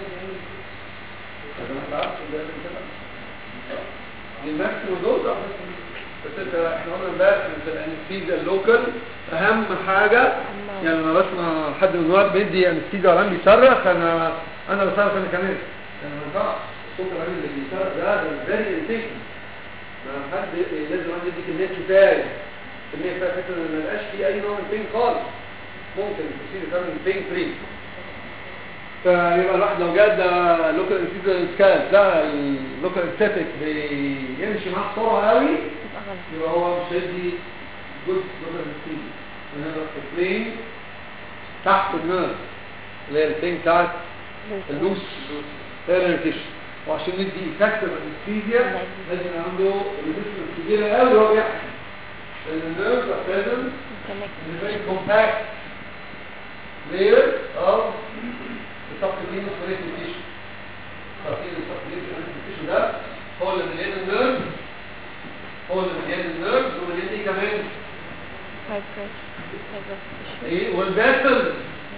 طب انا ما بعرفش ده اللي كده دي الماكسيموم دوز آه. بس انت احنا قلنا امبارح ان في الانستيزيا اللوكال اهم حاجه يعني انا بسمع حد من الوقت بيدي انستيزيا وعلام بيصرخ انا انا بصرخ انا كمان يعني ما ينفعش الصوت العالي اللي بيصرخ ده ده فيري انتيكن ما حد لازم عندي يدي كميه كفايه كميه كفايه بحيث ان ما يبقاش في اي نوع من البين خالص ممكن البروسيدر تعمل بين فري فيبقى الواحد لو جاد ده لوكال انستيزيا سكال ده اللوكال انستيك بيمشي معاه بسرعه قوي يبقى غلط يبقى هو مش هيدي جزء لوكال انستيزيا انما البلين تحت النيرف اللي هي البلين بتاعت اللوس ايرنتيشن وعشان ندي افكتيف انستيزيا لازم يبقى عنده ريزيستنس كبيره قوي وهو بيحكي لان النيرف are present كونكت in a very compact layer of the subcutaneous connective tissue. subcutaneous subcutaneous connective tissue ده هو اللي مليان النيرف هو اللي مليان النيرف ومليان ايه كمان؟ فايبرس فايبرس ايه والباسل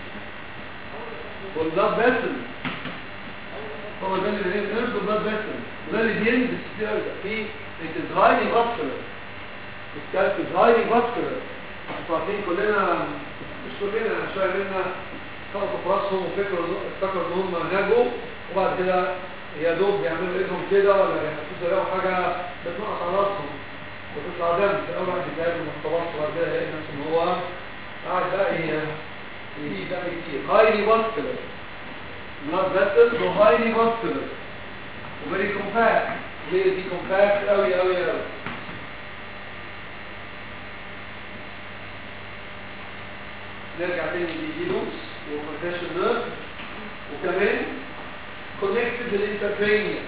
والبلاد باسل هو ده اللي مليان النيرف والبلاد باسل وده اللي بينزل كتير قوي في it is highly vascular الكالك is highly vascular انتوا عارفين كلنا مش كلنا شويه منا خلطوا في راسهم وفكروا افتكروا ان هم نجوا وبعد كده يا دوب بيعملوا ايدهم كده ولا بيحطوا زيهم حاجه بتنقص على راسهم وتطلع دم في اول واحد يتعب وما اختبرش وبعد كده يلاقي نفسه ان هو قاعد بقى ي- يجيب دم كتير highly vascular blood vessels و highly vascular و very compact ليه دي compact قوي قوي قوي نرجع تاني للجلوس وكونتاشن نيرف وكمان connected بالانتركرينيال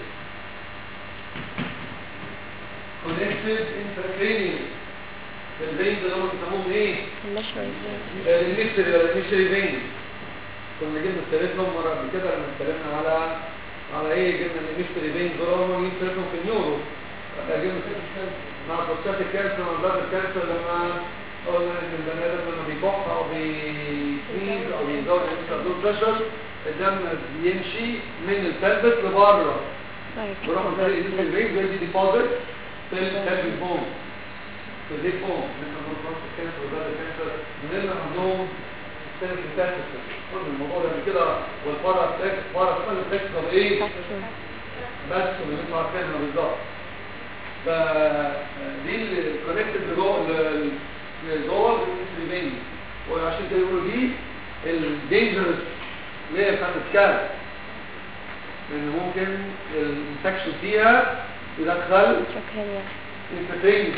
connected intracranial الفين اللي هم بيسموهم ايه؟ المشوي الميستري ولا الميستري فين كنا جبنا سيرتهم مرة قبل كده لما اتكلمنا على على ايه جبنا الميستري فين دول هم جبنا سيرتهم في النيورو جبنا سيرتهم مع بروستاتيك كانسر مع بلاد كانسر لما قلنا ان البني ادم لما بيكح او بيسنيز او بيزود الانترادور بريشر الدم بيمشي من البلبس لبره بروح مثلا الميستري فين بيدي ديبوزيت في البلبس بون في الديب بون من البروستاتيك كانسر وبلاد كانسر من اللي عندهم سنة التاسس قلنا الموضوع ده قبل كده والفرع التاكس فرع سنة التاكس طب ايه بس اللي انتوا عارفينها بالظبط فدي الكونكتد لجوه ل- لجوه الانسولين وعشان كده يقولوا دي الدينجرس اللي هي بتاعت السكال لان ممكن الانفكشن فيها يدخل شكرا انفكشن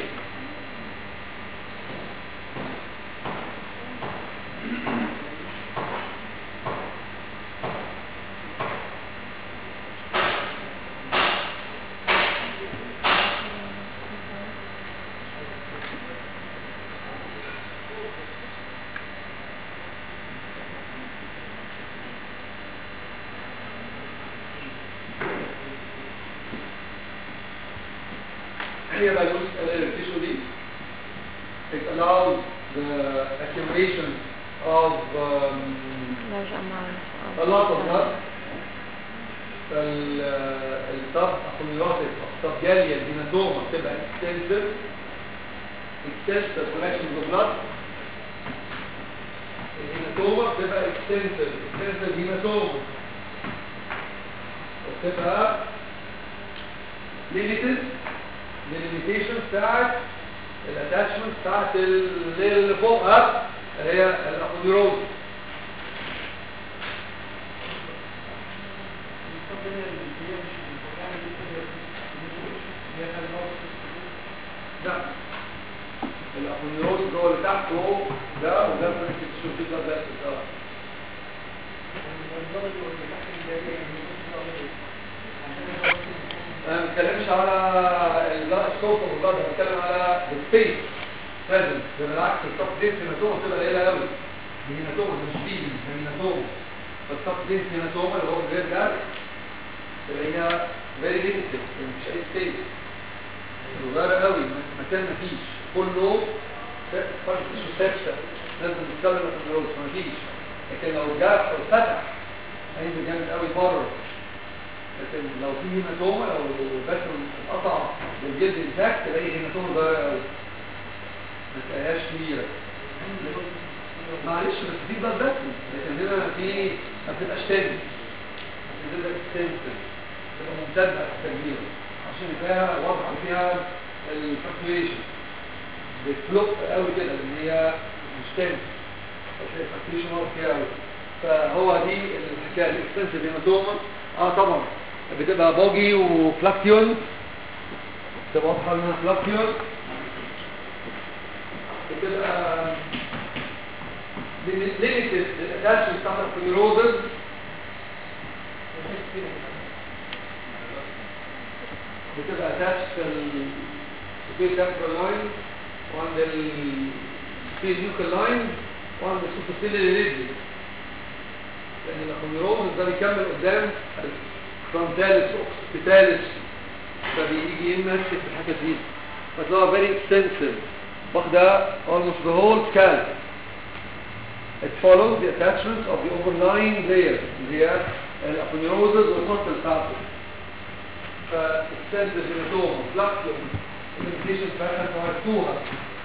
هي بقى التيشو دي it allows the accumulation of um, large amount a lot of blood فالصف accumulated subgalial hematoma بتبقى extensive extensive collection of blood الهيماتوما بتبقى اكستنسيف اكستنسيف هيماتوما وبتبقى ليميتد للليميتيشن بتاعت الاتاتشمنت بتاعت الليل اللي فوقها اللي هي الاخوديروز لا الاخونيروز اللي هو اللي تحته ده وده ممكن تشوف كده ده ده انا ما بتكلمش على لا الصوت والله انا بتكلم على السبيس لازم ده بالعكس الصف دي هيماتوما بتبقى قليله قوي دي هيماتوما مش دي دي هيماتوما فالصف دي هيماتوما اللي هو غير ده اللي هي فيري ليميتد مش اي سبيس صغيرة قوي مكان مفيش كله فرق مش ثابته لازم نتكلم في الروز مفيش لكن لو الجرح اتفتح هينزل جامد قوي بره لكن لو في هيماتوما لو البشر اتقطع والجلد انتاك تلاقي هيماتوما صغيرة قوي ما تلاقيهاش كبيرة معلش بس دي بلاد بس لكن هنا في ما بتبقاش تاني بتبقى اكستنسيف تبقى ممتدة في التجميل عشان فيها وضع فيها الفلكتويشن بتفلوب قوي كده لان هي مش تاني فتلاقي الفلكتويشن واضح فيها قوي فهو دي الحكايه الاكستنسيف هيماتوما اه طبعا بتبقى بوجي وفلاكتيون بتبقى واضحه انها فلاكتيون بتبقى ليميتد الاتاتشمنت بتاعت الفيروزز بتبقى attached السوبير temporal line وعند السوبير nuchal line وعند السوبوسيلري ريدلي لأن الأخونيروز ده بيكمل قدام فرونتاليس اوكسيتاليس فبيجي يمسك في الحاجة دي بس هو very extensive واخدة almost the whole scalp It follows the attachment of the overlying layers اللي هي الأخونيروزز والكونتل بتاعته فاكستنسيف هيماتوما فلاكيوم الانفليشن بتاعتها فعرفتوها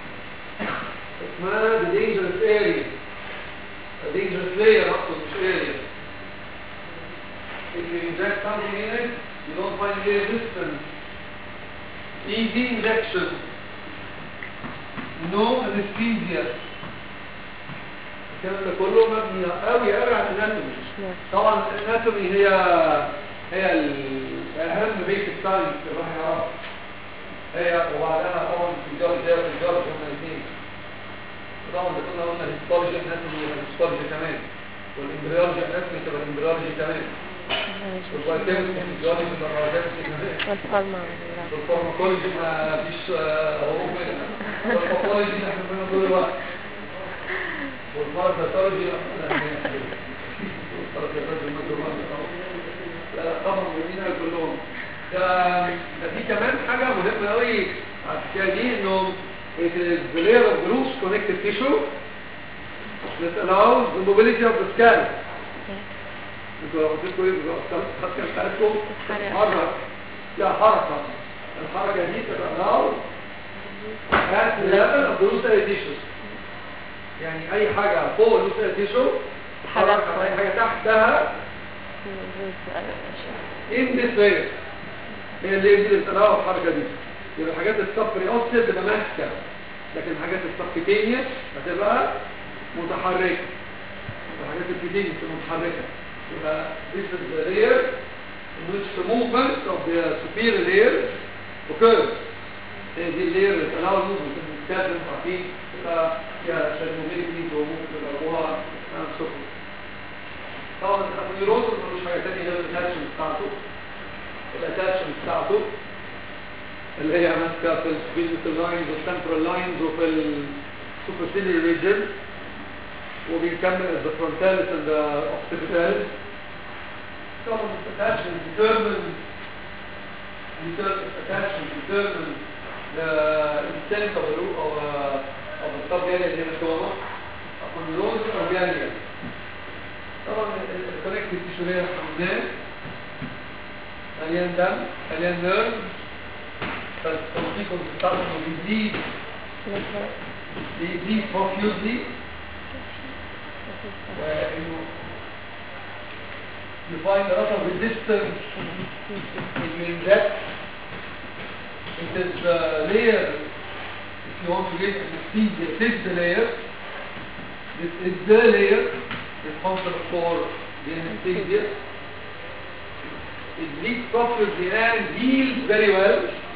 اسمها the dangerous area a dangerous layer اقصد مش area if you inject something in it you don't find any resistance easy injection no anesthesia الكلام ده كله مبني قوي قوي على الاناتومي طبعا الاناتومي هي هي اهم بيت الساينس اللي الواحد يعرفها هي وبعدها طبعا الفيزيولوجي هي الفيزيولوجي هما الاثنين طبعا ده كنا قلنا الهيستولوجي اناتومي الهيستولوجي كمان والامبريولوجي اناتومي تبقى الامبريولوجي كمان والبايوكيمستري الفيزيولوجي تبقى البايوكيمستري كمان والفارما والفارماكولوجي ما فيش هروب منها والفارماكولوجي احنا بنعمل طول الوقت والفارماكولوجي طبعا مهمين كلهم ده ده في كمان حاجه مهمه قوي على الحكايه دي انه it is the layer of loose connective tissue that allows the mobility of the scalp انتوا لو قلت لكم ايه خدت كام بتاعتكم حركه فيها حركه الحركه دي تبقى allows at the level of the loose tissues يعني اي حاجه فوق اللوس تيشو تحرك اي حاجه تحتها in this layer هي اللي يجري التناول الحركة دي يبقى الحاجات الصفري أوسط تبقى ماسكة لكن الحاجات الصفكتينية هتبقى متحركة الحاجات الكتينية تبقى متحركة يبقى this is the layer in which the movement of the superior layer occurs هي دي اللير اللي التناول movement اللي بتتكلم عارفين تبقى فيها شوية موبيليتي وممكن يبقى سفر طبعا النيوروز ملوش حاجه ثانيه غير الاتاتشمنت بتاعته الاتاتشمنت بتاعته اللي هي ماسكه في السبيليتال لاينز والسنترال لاينز وفي السوبرسيلري ريجن وبيكمل الفرونتاليس اند اوكسيبيتاليس طبعا الاتاتشمنت determines attachment determines the extent of the root of, uh, of the subgallea hematoma upon the rose or gallia طبعا الكونكتيف تيشو هي حمدان مليان دم مليان نيرف فالتوثيق بتاعته بيزيد بيزيد profusely uh, انه you find a lot of resistance in that it is the layer if you want to get anesthesia this is the layer this is the layer responsible for the anesthesia it bleeds properly and heals very well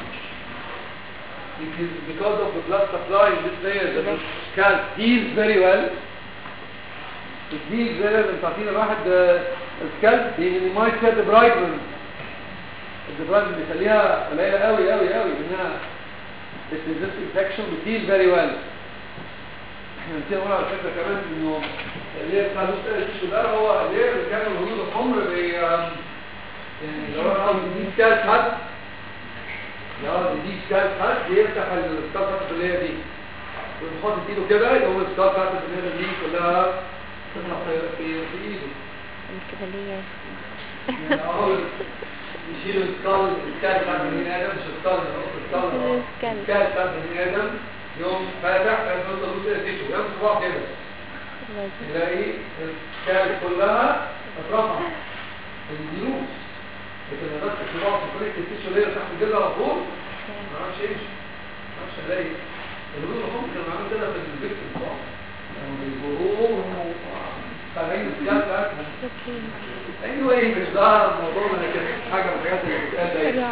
it is because of the blood supply in this layer that the scalp heals very well الديك زي ما تعطينا الواحد السكالب بيمينيمايز فيها الدبرايدمنت الدبرايدمنت بيخليها قليله قوي قوي قوي لانها بتريزست انفكشن بتهيل فيري ويل احنا نسينا نقول على فكره كمان انه اللي هي بتاع التيشو ده هو اللي اللي كان الهدود الحمر بي يعني لو انا عاوز دي سكالب حد لو دي سكالب حد بيفتح السكالب اللي هي دي ويحط ايده كده يقوم السكالب بتاعت اللي هي دي كلها في في ايده كده ليه يعني اول يشيل السكال السكال بتاع بني ادم مش السكال السكال السكال. السكال بتاع بني ادم يوم فاتح يفضل يبص تيشو يوم صباع كده تلاقي السكال كلها اترفع الجلوس لكن لما بس الصباع في طريقه التيشو اللي هي تحت الجلد على طول ما اعرفش يمشي ما اعرفش الاقي الهدوء الحمر كانوا عاملين كده في الفيكتيم صح؟ كانوا بيجروه طالعين السكال بتاعتهم anyway مش ده الموضوع لكن حاجه من الحاجات اللي بتتقال دايما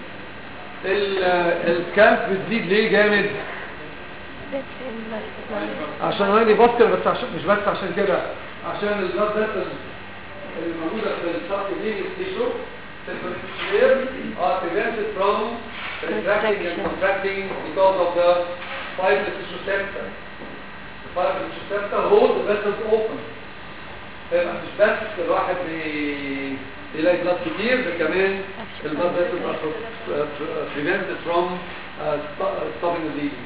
ال- السكالب بتزيد ليه جامد عشان هاي باسكر بس عشان مش بس عشان كده عشان البلاد فيسلز اللي موجوده في الشخص دي التيشو are prevented from retracting and contracting because of the fibrous tissue septa. The fibrous tissue septa hold the vessels open. فيبقى مش بس الواحد بي- بيلاقي بلاد كتير ده كمان البلاد فيسلز are prevented from uh, sto- stopping the bleeding.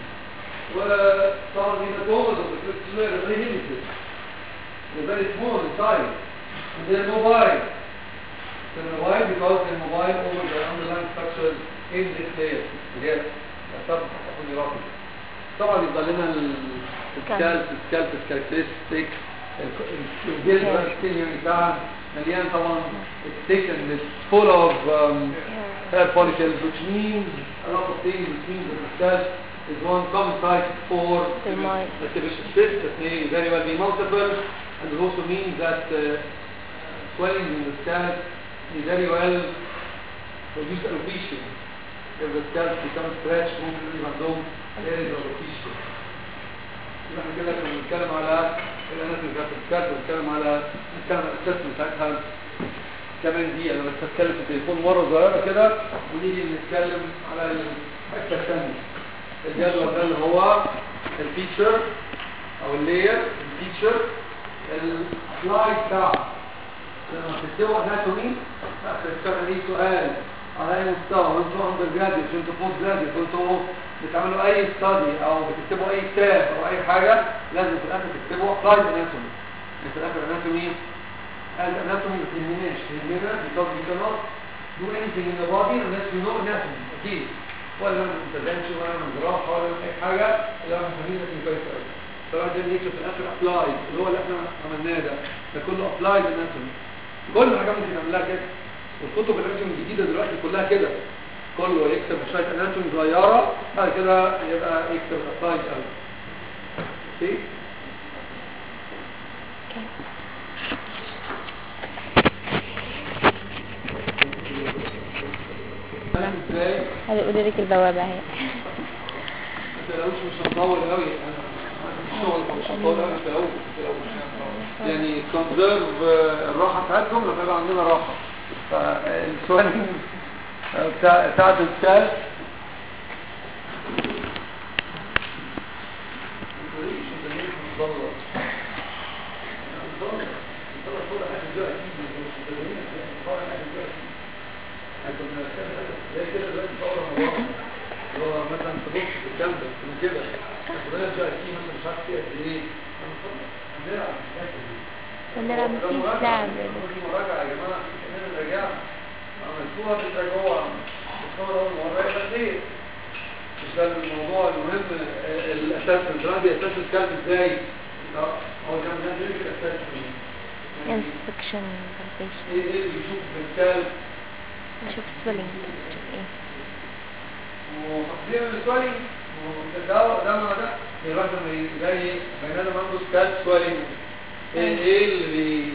وطبعا الهيماتومز of the crystal are very limited. They're very small in size. And they're mobile. They're mobile because they're mobile over the underlying structures in this layer. اللي هي sub apneurotic. طبعا يبقى لنا السكالب السكالب الكاركترستيك الجلد بقى السيليون بتاعها مليان طبعا it's thick and it's full of um, hair follicles which means a lot of things which means that the scalp is one common site for Dermal. the sebaceous cyst that may very well be multiple and it also means that uh, swelling in the scalp may very well produce alopecia if the scalp becomes stretched ممكن يبقى عندهم areas of alopecia يبقى احنا كده كنا بنتكلم على الاناتومي بتاعت السكالب بنتكلم على نتكلم على الاسسمنت بتاعتها كمان دي انا بس هتكلم في التليفون مره صغيره كده ونيجي نتكلم على الحته الثانيه الجدول ده اللي هو الفيتشر او اللاير الفيتشر السلايد بتاعه لما تكتبوا اناتومي هتكتبوا ليه سؤال على اي مستوى وانتوا اندر جراديوت وانتوا بوست جراديوت وانتوا بتعملوا اي ستادي او بتكتبوا اي كتاب او اي حاجه لازم في الاخر تكتبوا ابلايد اناتومي في الاخر اناتومي الاناتومي ما تهمناش تهمنا because we cannot do anything in the body unless we know anatomy اكيد ولا من intervention ولا من جراحه ولا من اي حاجه الا احنا فاهمين اناتومي كويس قوي فده نيجي في الاخر ابلايد اللي هو اللي احنا عملناه ده ده كله ابلايد اناتومي كل حاجه ممكن نعملها كده والكتب الاناتومي الجديده دلوقتي كلها كده كله يكتب شويه اناتومي صغيره بعد كده يبقى يكتب ابلايد قوي اوكي فاهم ازاي؟ هذا يقول لك البوابة اهي ما تلاقوش مش هنطول قوي الشغل مش هنطول قوي في الاول في الأول. يعني كونزرف الراحه بتاعتهم لما يبقى عندنا راحه فالسؤال بتاع بتاعت السال زي كده دلوقتي في اول رمضان اللي هو مثلا تبص في الجنب من كده تبقى جاي فيه مثلا مش عارف فيه قد ايه نلعب ونلعب مفيش لعب مراجعة يا جماعة كأننا رجعنا عملتوها بتراجعوها بتصور أول مرة يبقى خير مش ده الموضوع المهم الأساس الدراسي أساس الكلب إزاي اه هو كان ده كلينيكال اسسمنت inspection palpation ايه ايه اللي بيشوف بالكال نشوف swelling نشوف ايه وتقديم السوالينج ده ده ما ده الواحد لما يلاقي بني ادم عنده سكال سوالينج ايه ايه اللي بي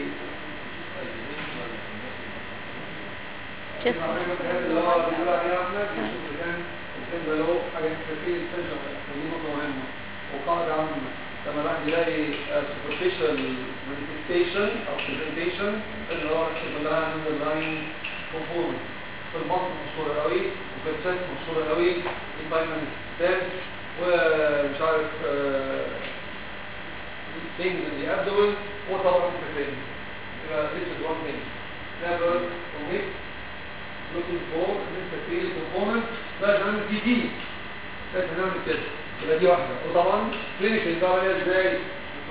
chest اللي هو بيقول عليها احمد يشوف اذا كان الكلمه له حاجه في السجن دي نقطه مهمه وقاعده عامه لما الواحد يلاقي superficial manifestation او presentation اللي هو كلها underlying component في البطن مشهورة قوي وفي الشست مشهورة قوي البايمن ستاف ومش عارف things in the abdomen وطبعا في الثاني يبقى this is one thing never omit looking for this material component لازم نعمل دي دي لازم نعمل كده يبقى دي واحدة وطبعا كلينيكال بقى عليها ازاي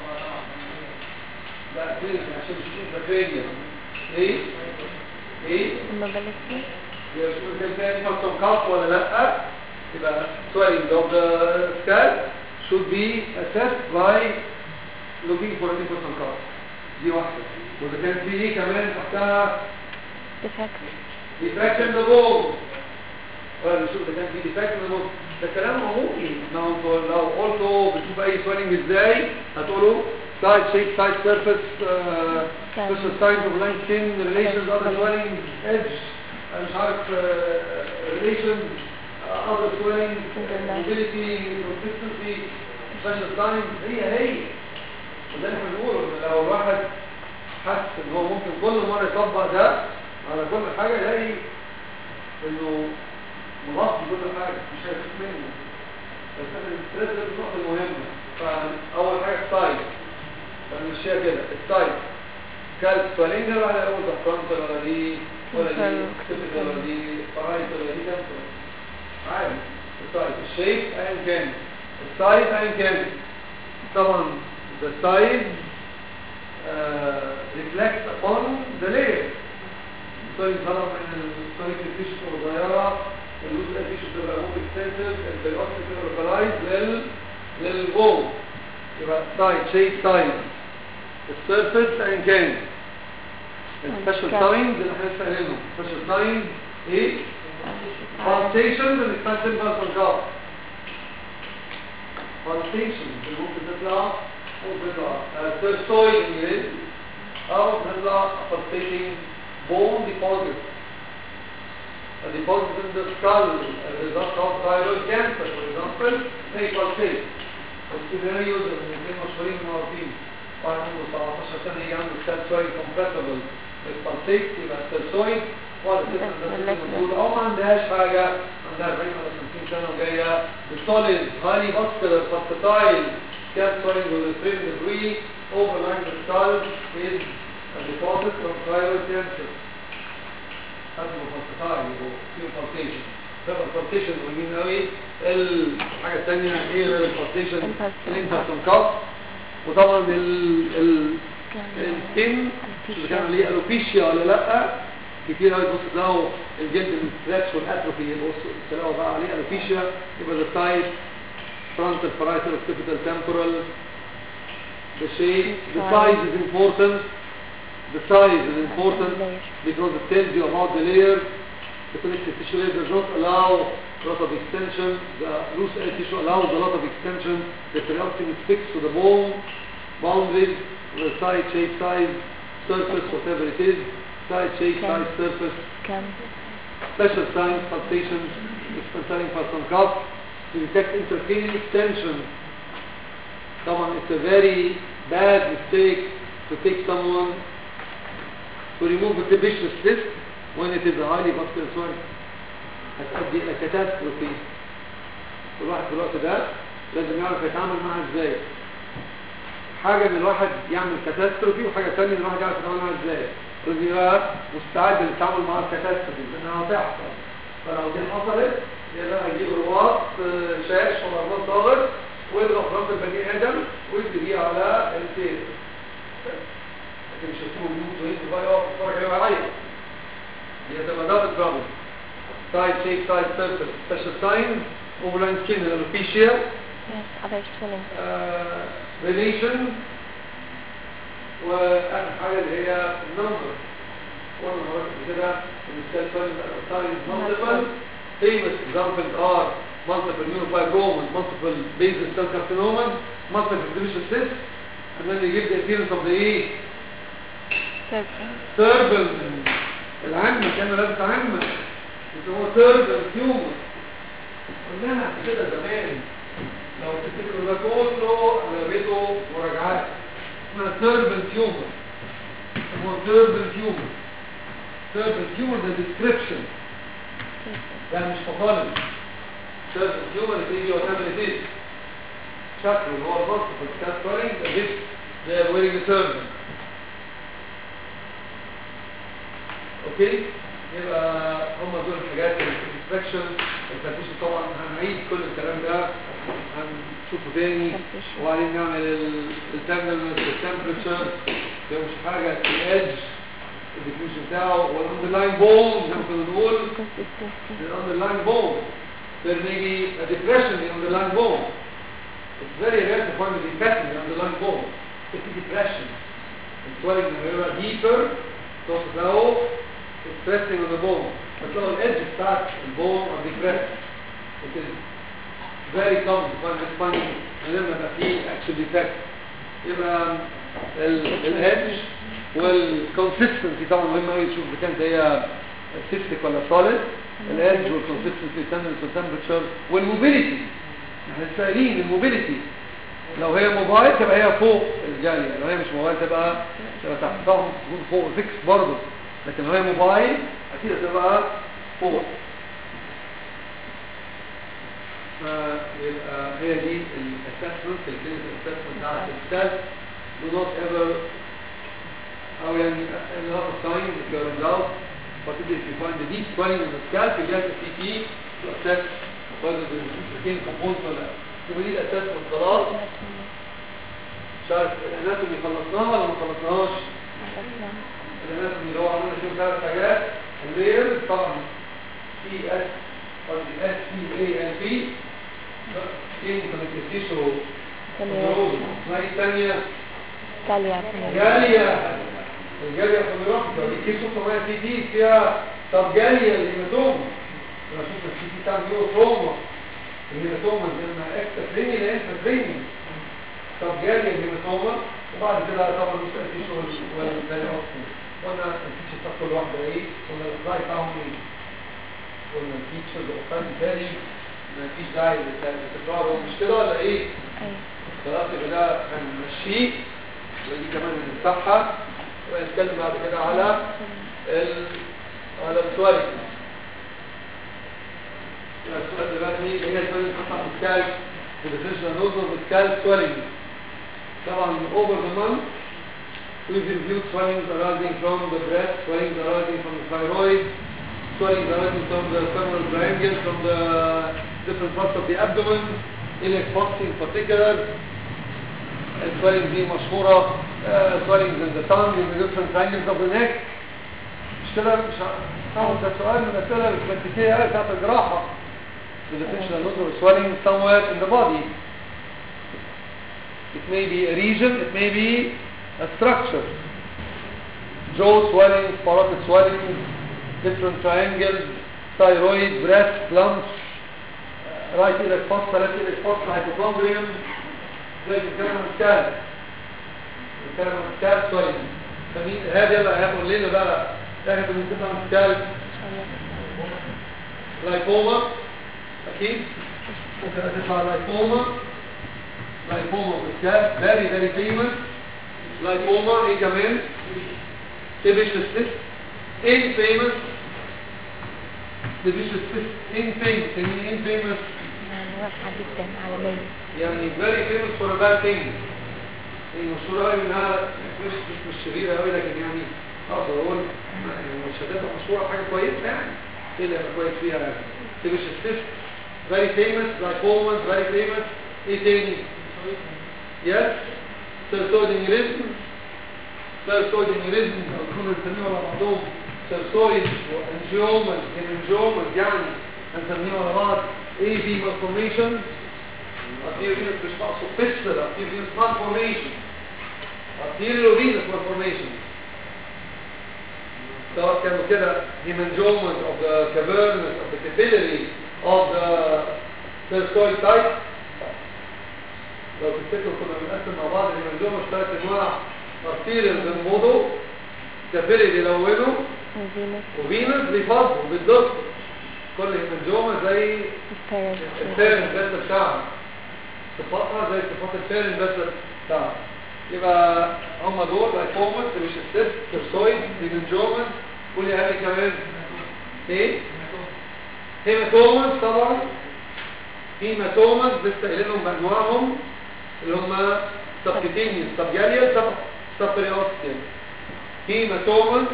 لا كلينيكال عشان نشوف الفاكرينيا ايه ايه immobility يشوف كان تاني فاكتور كاف ولا لا يبقى swelling of the scalp should be assessed by looking for any fاكتور كاف دي واحدة وإذا كان في ايه كمان تحتها defect defect in the bone ولا نشوف إذا كان في defect in the bone ده كلام عمومي لو انتوا لو قلتوا بتشوف اي swelling ازاي هتقولوا side shape side surface uh, Scan. special signs of line skin relations other swelling edge أنا مش عارف uh, relations uh, other swelling Single line. mobility consistency special signs هي هي وده اللي احنا بنقوله إن لو الواحد حس ان هو ممكن كل مره يطبق ده على كل حاجه يلاقي انه مغطي كل حاجه مش هيخاف منه بس احنا بنسترس النقطه المهمه فاول حاجه السايز فنمشيها كده السايز كالت سوالين ده بقى اول فرونتال ولا دي ولا دي Frontal. كتبت ولا دي فرايت ولا دي كانسر عادي السايز الشيب ايا كان السايز ايا كان طبعا the size uh, reflects upon the layer السوري طلب من السوريك تيشو صغيرة اللوز تيشو تبقى ممكن اكستنسيف البيوتيك تبقى لوكالايز لل للبول يبقى سايد شيب سايد السيرفيس ايا كان السبيشال الكاب. ساينز اللي احنا لسه قايلينهم سبيشال ساينز ايه؟ بالتيشنز اللي بتاعت البالتون كاب بالتيشنز اللي ممكن تطلع ممكن تطلع سيرسويد انجليز او تطلع بالتيشنج bone deposit a deposit in the skull as a result of thyroid cancer for example may pulsate والسيناريوز الاثنين مشهورين معروفين واحد عنده 17 سنه يجي عنده سيرسويد كومباتبل بالبالسيت يبقى سيرسويد واحد ست موجود او ما عندهاش حاجه عندها 40 ولا 50 سنه وجايه بسوليد هايلي فاسكولار فاسكتايل سيرسويد with a degree overlying the skull is a deposit from thyroid cancer هذا مفصلات يبقوا فيه بالتيشن ده بالتيشن مهمين قوي الحاجه الثانيه ايه غير البالتيشن Impulse. الانترسون كاف وطبعا ال ال السكين اللي كان ليه الوبيشيا ولا لا كتير قوي تبص تلاقوا الجلد الستريتش والاتروفي يبصوا تلاقوا بقى عليه الوبيشيا يبقى ذا سايد frontal parietal occipital temporal the shape the size is important the size is important because it tells you about the layer the connective tissue layer does not allow a lot of extension the loose air tissue allows a lot of extension the perioptim is fixed to the bone boundaries the side shape size surface whatever it is side shape Okay. size surface كم special signs palpations expansive person cuff to detect intracranial extension طبعا it's a very bad mistake to take someone to remove a sebaceous cyst when it is a highly vascular swelling هتؤدي الى catastrophe الواحد في الوقت ده لازم يعرف يتعامل معها ازاي حاجة ان الواحد يعمل كاتاستروفي وحاجة تانية ان الواحد يعرف يتعامل معها ازاي لازم يبقى مستعد للتعامل مع الكاتاستروفي لانها هتحصل فلو دي حصلت يبقى هيجيب رواق آه، شاش ولا رواق ضاغط ويضرب راس البني ادم ويدي بيه على السير لكن مش هتسيبه يموت ويدي بقى يقف يتفرج عليه ويعيط دي هتبقى دبل بروبلم side shape side surface special signs overlying skin alopecia yes other swelling uh, relation واخر حاجه اللي هي النمبر قلنا مرات كده ان السيل سايز مالتيبل famous examples are multiple neuropibromas, multiple basal cell carcinomas, multiple deletion cysts, and then you give the appearance of the ايه تربل العمة كان لابس عمة اللي هو تربل تيومر قلناها كده زمان لو تفتكروا ده كله اغلبيته مراجعات اسمها تربل تيومر هو تربل تيومر تربل تيومر ده ديسكريبشن ده مش فقالي تربل تيومر اللي تيجي وتعمل ايه شكله اللي هو البص في الكاسبرينج ده جيب ده ويرنج تربل اوكي يبقى هم دول الحاجات الانسبكشن التفتيش طبعا هنعيد كل الكلام ده هنشوفه تاني وبعدين نعمل التمبرمنت التمبريتشر ده مش حاجه الايدج الديفيوجن بتاعه والاندرلاين بون زي ما كنا بنقول الاندرلاين بون there may be a depression in the underlying bone. It's very rare to find a defect in the underlying bone. It's a depression. It's swelling the area deeper, so now it's pressing on the bone. فتلاقوا الedge بتاعت البون are depressed. It is very common to find this finding من غير ما يبقى فيه actual defect. يبقى الedge والconsistency طبعا مهم قوي تشوف اذا كانت هي cystic ولا solid الادج والكونسستنسي تندنس والتمبرتشر والموبيليتي احنا سائلين الموبيليتي لو هي موبايل تبقى هي فوق الجالية لو هي مش موبايل تبقى تبقى تحت طبعا تكون فوق فيكس برضه لكن لو هي موبايل اكيد هتبقى فوق فيبقى هي دي الاسسمنت الكلينيكال اسسمنت بتاعت الستات do not ever او يعني a lot of times if you're in doubt particularly if you find the deep swelling in the scalp you get a CT to assess whether the cocaine component ولا لا يبقى دي الاساس في الصلاه مش عارف الاناتومي خلصناها ولا ما خلصناهاش الاناتومي اللي هو عملنا فيه ثلاث حاجات اللير طبعا سي اس قصدي اس سي اي ان بي سكين كونكتيشو اسمها ايه الثانيه؟ تاليا جاليه الجاليه فوميروبيكا دي كيسو كمان سي دي فيها طب جاليه الهيماتوما لما اشوف السي دي بتاع نيوروتروما الهيماتوما لما اكسترا فريني لانترا فريني طب جاليه الهيماتوما وبعد كده طبعا مش تيشو والبالي اوبشن قلنا الفيتشر بتاع كل واحده ايه قلنا الابلاي بتاعهم ايه قلنا الفيتشر الاوفان بالي ما فيش داعي للتكرار هو مش كده ولا ايه؟ ايوه خلاص يبقى ده هنمشيه ودي كمان هنفتحها ونتكلم بعد كده على ال على السوالف السؤال دلوقتي ايه هي السوالف بتطلع في السكالب في الديفيشن نوزل في السكالب سوالف طبعا over the month we've reviewed swellings arising from the breast, swellings arising from the thyroid, swellings arising from the femoral triangle, from the different parts of the abdomen, iliac fossa in particular, swellings دي مشهورة uh, swellings in the tongue in the different triangles of the neck مش كده مش عارف ده سؤال من الأسئلة الكلاسيكية قوي بتاعت الجراحة the definition of nodule swelling somewhere in the body it may be a region it may be a structure jaw swelling parotid swelling different triangles thyroid breast lumps uh, right iliac fossa left iliac fossa hypochondrium زي الكلام الكاب الكلام الكاب سوري فمين هذا بقى هيقول لنا بقى تاخد من كده الكاب لايبوما اكيد ممكن تطلع لايبوما لايبوما بالكاب فيري فيري فيمس لايبوما ايه كمان تبيشس سيست ان فيمس تبيشس سيست ان فيمس يعني ان فيمس يعني واضحة جدا عالمية يعني very famous for a bad thing هي مشهورة قوي انها مش مش مش شريرة قوي لكن يعني اقدر اقول يعني مش هتبقى مشهورة حاجة كويسة يعني ايه اللي هيبقى كويس فيها يعني تبقى السيست very famous lipomas very famous ايه تاني yes سيرسويد انيوريزم سيرسويد انيوريزم او كنا نسميه على بعضهم سيرسويد وانجيومز انجيومز يعني هنسميه على بعض ايه في malformation arterial venous مش ناقصه فيستر arterial venous malformation arterial venous malformation سواء كانوا كده hemangioma of the cavernous of the capillary of the tertiary type لو تفتكروا كنا بنقسم مع بعض الهيمانجوما ثلاث انواع arterial بنمضوا capillary بيلونوا وفينوس وفينوس بيفضوا بالضبط كل هيمانجوما زي البارنت الفارن بس بتاعها صفاتها زي صفات الفارن بس بتاعها يبقى هم دول لايكومس مش السيست ترسويد ديمنجومن قولي قال لي كمان ايه هيماتومس طبعا هيماتومس لسه قايلينهم بانواعهم اللي هم سبكتينيوس سبجاليال سب سبريوستيال هيماتومس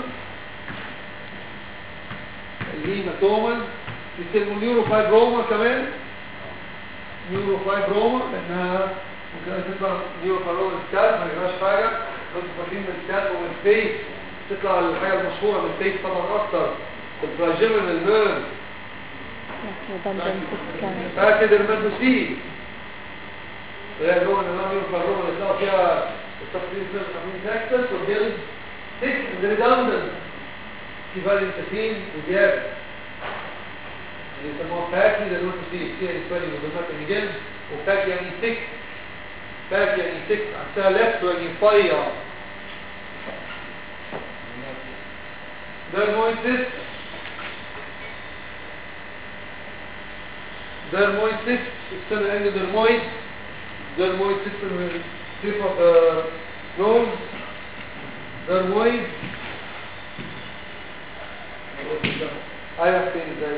الهيماتومس يسموا نيوروفايبروما كمان نيوروفايبروما لانها ممكن تطلع نيوروفايبروما سكالب ما يجراش حاجه انتوا فاكرين من السكالب ومن الفيس تطلع الحاجه المشهوره من الفيس طبعا اكتر الفلاجيمال نيرف redundant scan فاكر المادوسين هي اللي هو النظام نيوروفايبروما اللي تلاقوا فيها التفصيل اسمه تحميل نكسس والجلد ثيك ريدندنت في فالنتين وزياده يسموها فاكي ده نوت سي سي اسباني مضمات الجلد وفاك يعني ثيك فاك يعني ثيك عكسها لفت يعني رفيع dermoitis dermoitis external endodermoid dermoid system in the tip of the nose dermoid ايوه فين ازاي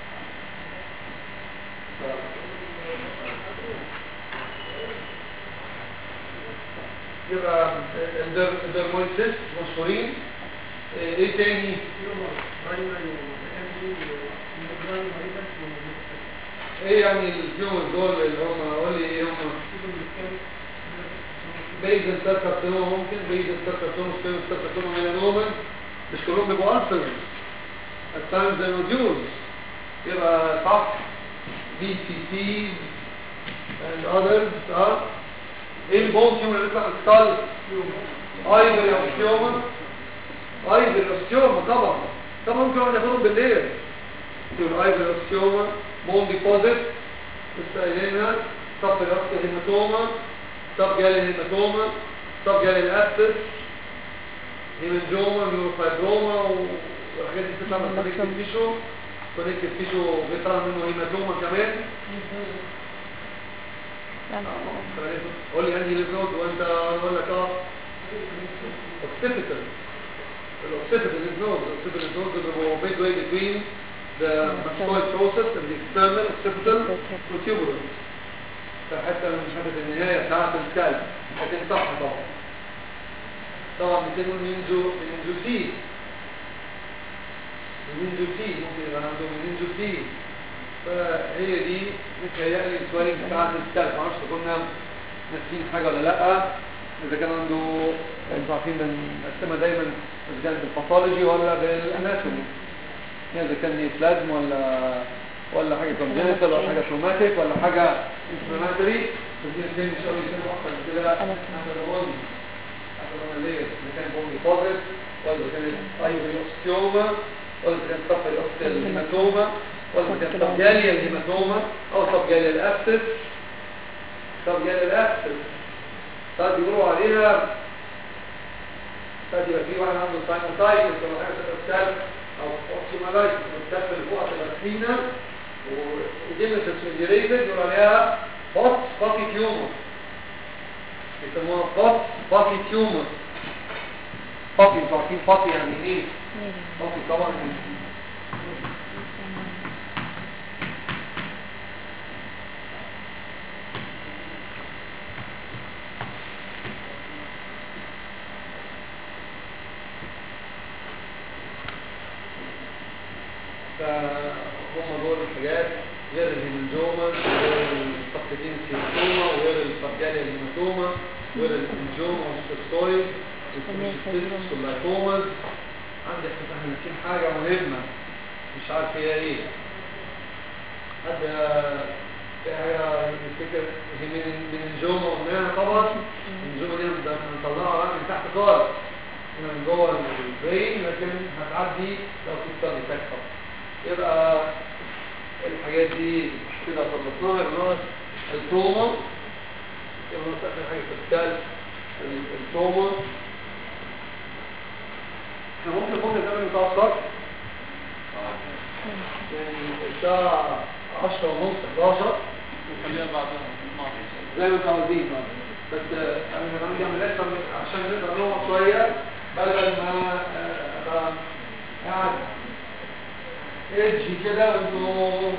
يبقى الدرمويد سيست مشهورين ايه تاني ايه يعني الفيومز دول اللي هم قول لي ايه هم بيزل سيل كارسينوما ممكن بيزل سيل كارسينوما سكيل سيل كارسينوما ميلانوما مش كلهم بيبقوا ألسرز التايمز زي نوديولز يبقى صح بي سي سي and others اه ايه البون تيومر اللي بيطلع من السكال ايفر اوستيوما ايفر اوستيوما طبعا طبعا ممكن واحد ياخدهم بالليل يقول ايفر اوستيوما بون ديبوزيت لسه قايلينها سب هيماتوما سب جالي هيماتوما سب جالي الاسس هيمنجوما نيوروفايبروما والحاجات دي بتطلع من كونكتيف تيشو كونكتيف تيشو بيطلع منه هيماتوما كمان قول لي انهي ليفنود وانت اقول لك اه اوكسيبيتال الاوكسيبيتال ليفنود الاوكسيبيتال ليفنود بيبقوا ميد واي بتوين the mastoid process and the external occipital protuberance فحتى مش حتى النهاية بتاعت الكلب لكن صح طبعا طبعا بيكونوا نينجو نينجو سي نينجو سي ممكن يبقى عندهم نينجو سي فهي دي متهيألي السوالين بتاعت الكلب معرفش كنا ناسيين حاجة ولا لأ إذا كان عنده انتوا عارفين بنقسمها دايما إذا كانت بالباثولوجي ولا بالاناتومي يعني إذا كان نيوبلازم ولا ولا حاجة كونجنتال ولا حاجة تروماتيك ولا حاجة انفلاماتوري فدي الاثنين مش قوي يسموا أكتر من كده أناتومي أناتومي إذا كان بومي بوزيت ولا إذا كانت أيوري أوستيوما ولا إذا كانت صفر أوستيال هيماتوما ولا إذا كانت سبجاليا الهيماتوما أو سبجاليا الأبسس سبجاليا الأبسس طيب بيقولوا عليها طيب يبقى في واحد عنده ساينوسايتس ولا حاجة تتسال او اوبتيمالايز الكتف اللي فوق هتبقى تخينه وديمتس ميديريتد يقول عليها بوت باكي تيومر يسموها بوت باكي تيومر باكي انتوا عارفين باكي يعني ايه؟ باكي طبعا يعني فهم دول الحاجات غير الهيمنجوما غير التقليدين الهيماتوما وغير الفرجاليا الهيماتوما غير الهيمنجوما والسيستويد والسيستويد واللايكومز عندي احنا احنا ناسيين حاجة مهمة مش عارف هي ايه حد يعني نفتكر هي من من الجومة قلناها طبعا الجومة دي ده بنطلعها بقى من تحت خالص من جوه البرين لكن هتعدي لو في ستاني تكتب يبقى الحاجات دي كده خلصناها يبقى التروما يبقى ناقص اخر حاجه في الكتاب التروما احنا ممكن ممكن نعمل متوسط يعني الساعة 10 ونص 11 وخليها بعدها زي ما انتوا عاوزين بقى. بس آه، انا كمان دي عمليات عشان نقدر نقعد شوية بدل ما آه، ابقى قاعد ايدجي كده وانتوا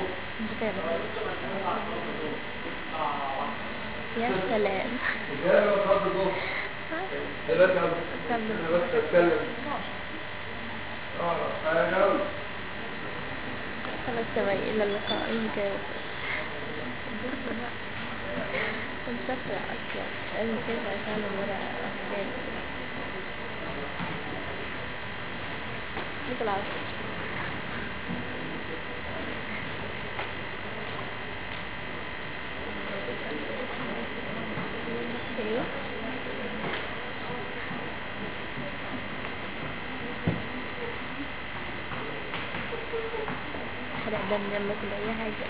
يا سلام رجاله وصحاب الظهر دلوقتي عاوز- انا بس اتكلم اه حاجة خلاص تمام إلى اللقاء الجاي كنت أقرأ أصلا أنا كيف عشان الورقة أحكام مثل العصر ايه حرق دم لما كل اي حاجة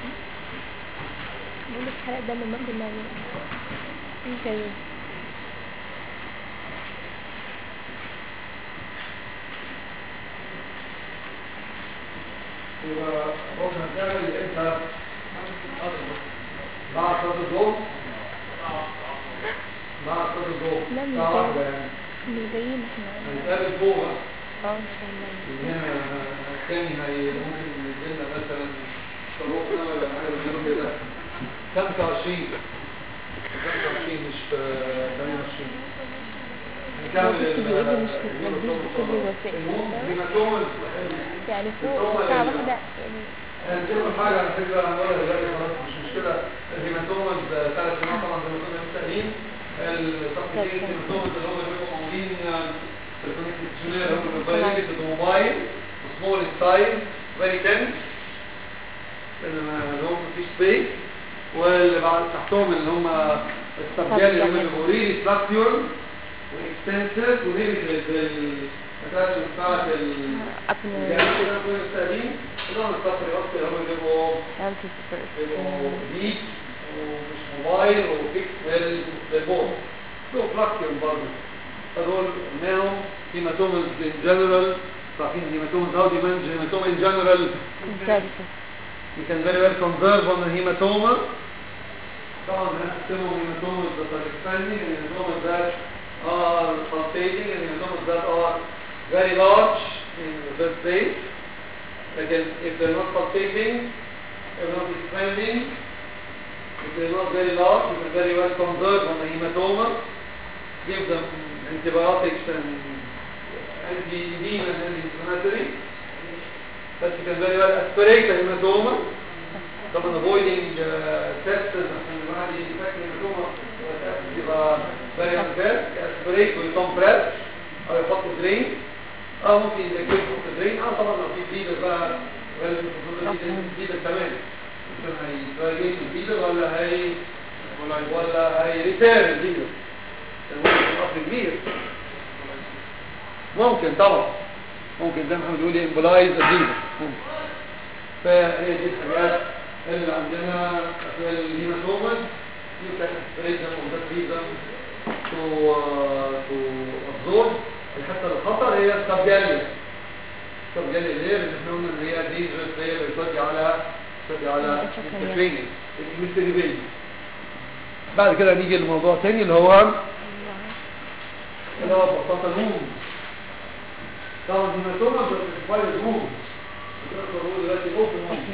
بقولك حرق دم لما كل اي حاجة يبقى ممكن هتعمل امتى بعد صلاة الظهر بعد صلاة الظهر لا، مش الساعة واحدة زي- يعني مش زينا احنا هنتقابل فوق بقى. اه ان شاء الله هنا الثاني هي ممكن يدينا مثلا شروطنا ولا حاجة زي كده 25 25 مش في 28 نكمل بس ال- بيقولي مش في التنزيل كل وفاء المهم هيماتومز يعني فوق الساعة واحدة يعني هنجيب حاجة على فكرة هنقولها دلوقتي خلاص مش مشكلة الهيماتومز ثلاث سنوات طبعا زي ما كنا مستقلين التقليدين الهيماتومز اللي هم بيبقوا موجودين في الكونكتيشنير هم الفايريت الموبايل سمول سايز فيري تنس انما لهم مفيش سبيس واللي بعد تحتهم اللي هم السبجال اللي هم بيبقوا ريلي فلاكتيون واكستنسيف وليميتد بالاتاشمنت بتاعت ال أبنى يعني كده كل السالين كلهم الصفر يوصل هم بيبقوا أنتي بيبقوا ديب ومش موبايل وفيكس لل- للبورد دول فلاكتيوم برضه فدول قلناهم هيماتومز ان جنرال عارفين هيماتومز هاو دي مانج هيماتوم ان جنرال كونسيرفيس You can very well conserve on the hematoma. طبعا هنقسمهم hematomas that are expanding and hematomas that are pulsating and hematomas that are very large in the first place. Again, if they're not pulsating, if they're not expanding, if they're not very large, you can very well conserve on the hematoma. Give them antibiotics and anti-edema and anti-inflammatory. But you can very well aspirate the hematoma. طبعا avoiding sepsis عشان الواحد يفكر الهيماتوما يبقى very unfair aspirate ويكمبرس او يحط درين اه ممكن يذكر يحط درين اه طبعا لو في فيدر بقى غالبا المفروض في فيدر كمان ممكن هيتراجيت الفيدر ولا هي ولا هي ريبير الفيدر ممكن اصل كبير ممكن طبعا ممكن زي ما احنا بنقول امبولايز الفيدر ممكن فهي دي الحاجات اللي عندنا في الهيماتومز you can aspirate them or just them to uh, to absorb الحته الخطر هي السبجاليا السبجاليا اللي هي اللي احنا قلنا ان هي dangerous هي اللي بتودي على بتودي على التريننج الميستريبين بعد كده نيجي لموضوع تاني اللي هو اللي هو بساطة الهوم طبعا الهيماتومز بتتفايد هوم بتقدر نقول دلوقتي اوبن هوم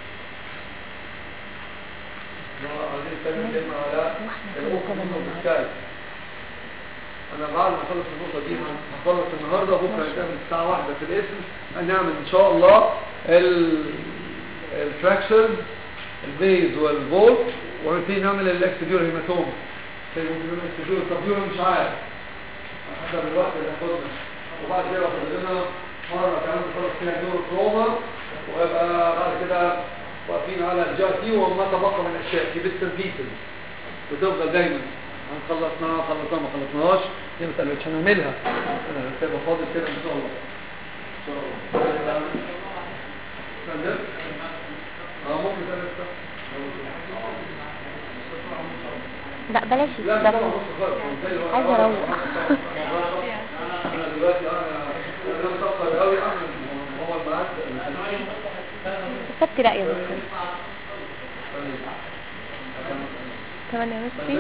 عايزين نتكلم كلمة على الأوبن هوم بالكاد انا بعد ما اخلص النقطه دي هخلص النهارده وبكره نتقابل الساعه واحدة في الاسم هنعمل ان شاء الله الفراكشن البيز والفولت ونبتدي نعمل الاكسديور هيماتوم ممكن نعمل الاكسديور التبيور مش عارف حسب الوقت اللي هاخدنا وبعد كده باخد لنا مره كمان نخلص فيها دور تروما ويبقى بعد كده واقفين على الجي وما تبقى من اشياء في بيتس بيتس بتفضل دايما خلصناها خلصناها ما خلصناهاش دي مسألة مش هنعملها آه، سيبقى فاضل كده ان شاء الله ان شاء الله فهمت؟ اه ممكن ده لا بلاش لا ده طبعا بص خالص هو زي الوقت. عايزة أروح. انا دلوقتي انا انا متاخر قوي اعمل هو الميعاد كتبت رأيي بس تمانية ونص فيه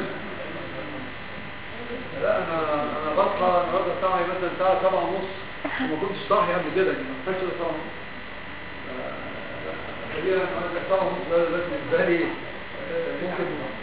لا انا انا بصحى النهارده الساعه مثلا الساعه 7 ونص وما كنتش صاحي قبل كده يعني ما كنتش 7 ونص خلينا نقول 7 ونص ده ده بالنسبه لي آه، ممكن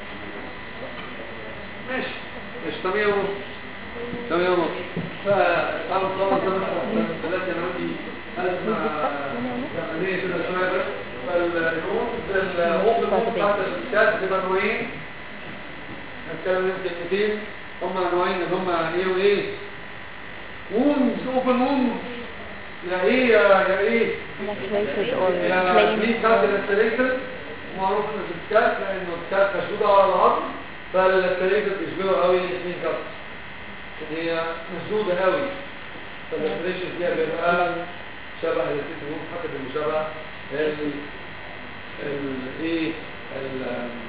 ماشي مش 8 ونص 8 ونص فأنا طبعا ثلاثة أنا عندي أزمة زمنية كده شوية بس فالنقط النقط بتاعت الكتاب بتبقى نوعين هنتكلم يمكن كلمتين هما نوعين اللي هما ايه وايه وومز اوبن وومز يا ايه يا يا ايه lacerated or يا دي كانت plain الاستريكتد معروف ان في الكاس لانه الكاس مشدودة على العظم فالاستريكتد تشبهه قوي الاثنين كاس هي مشدودة قوي فالاستريكتد فيها بيبقى شبه الاستريكتد حتى بالمشابه ال ال ايه ال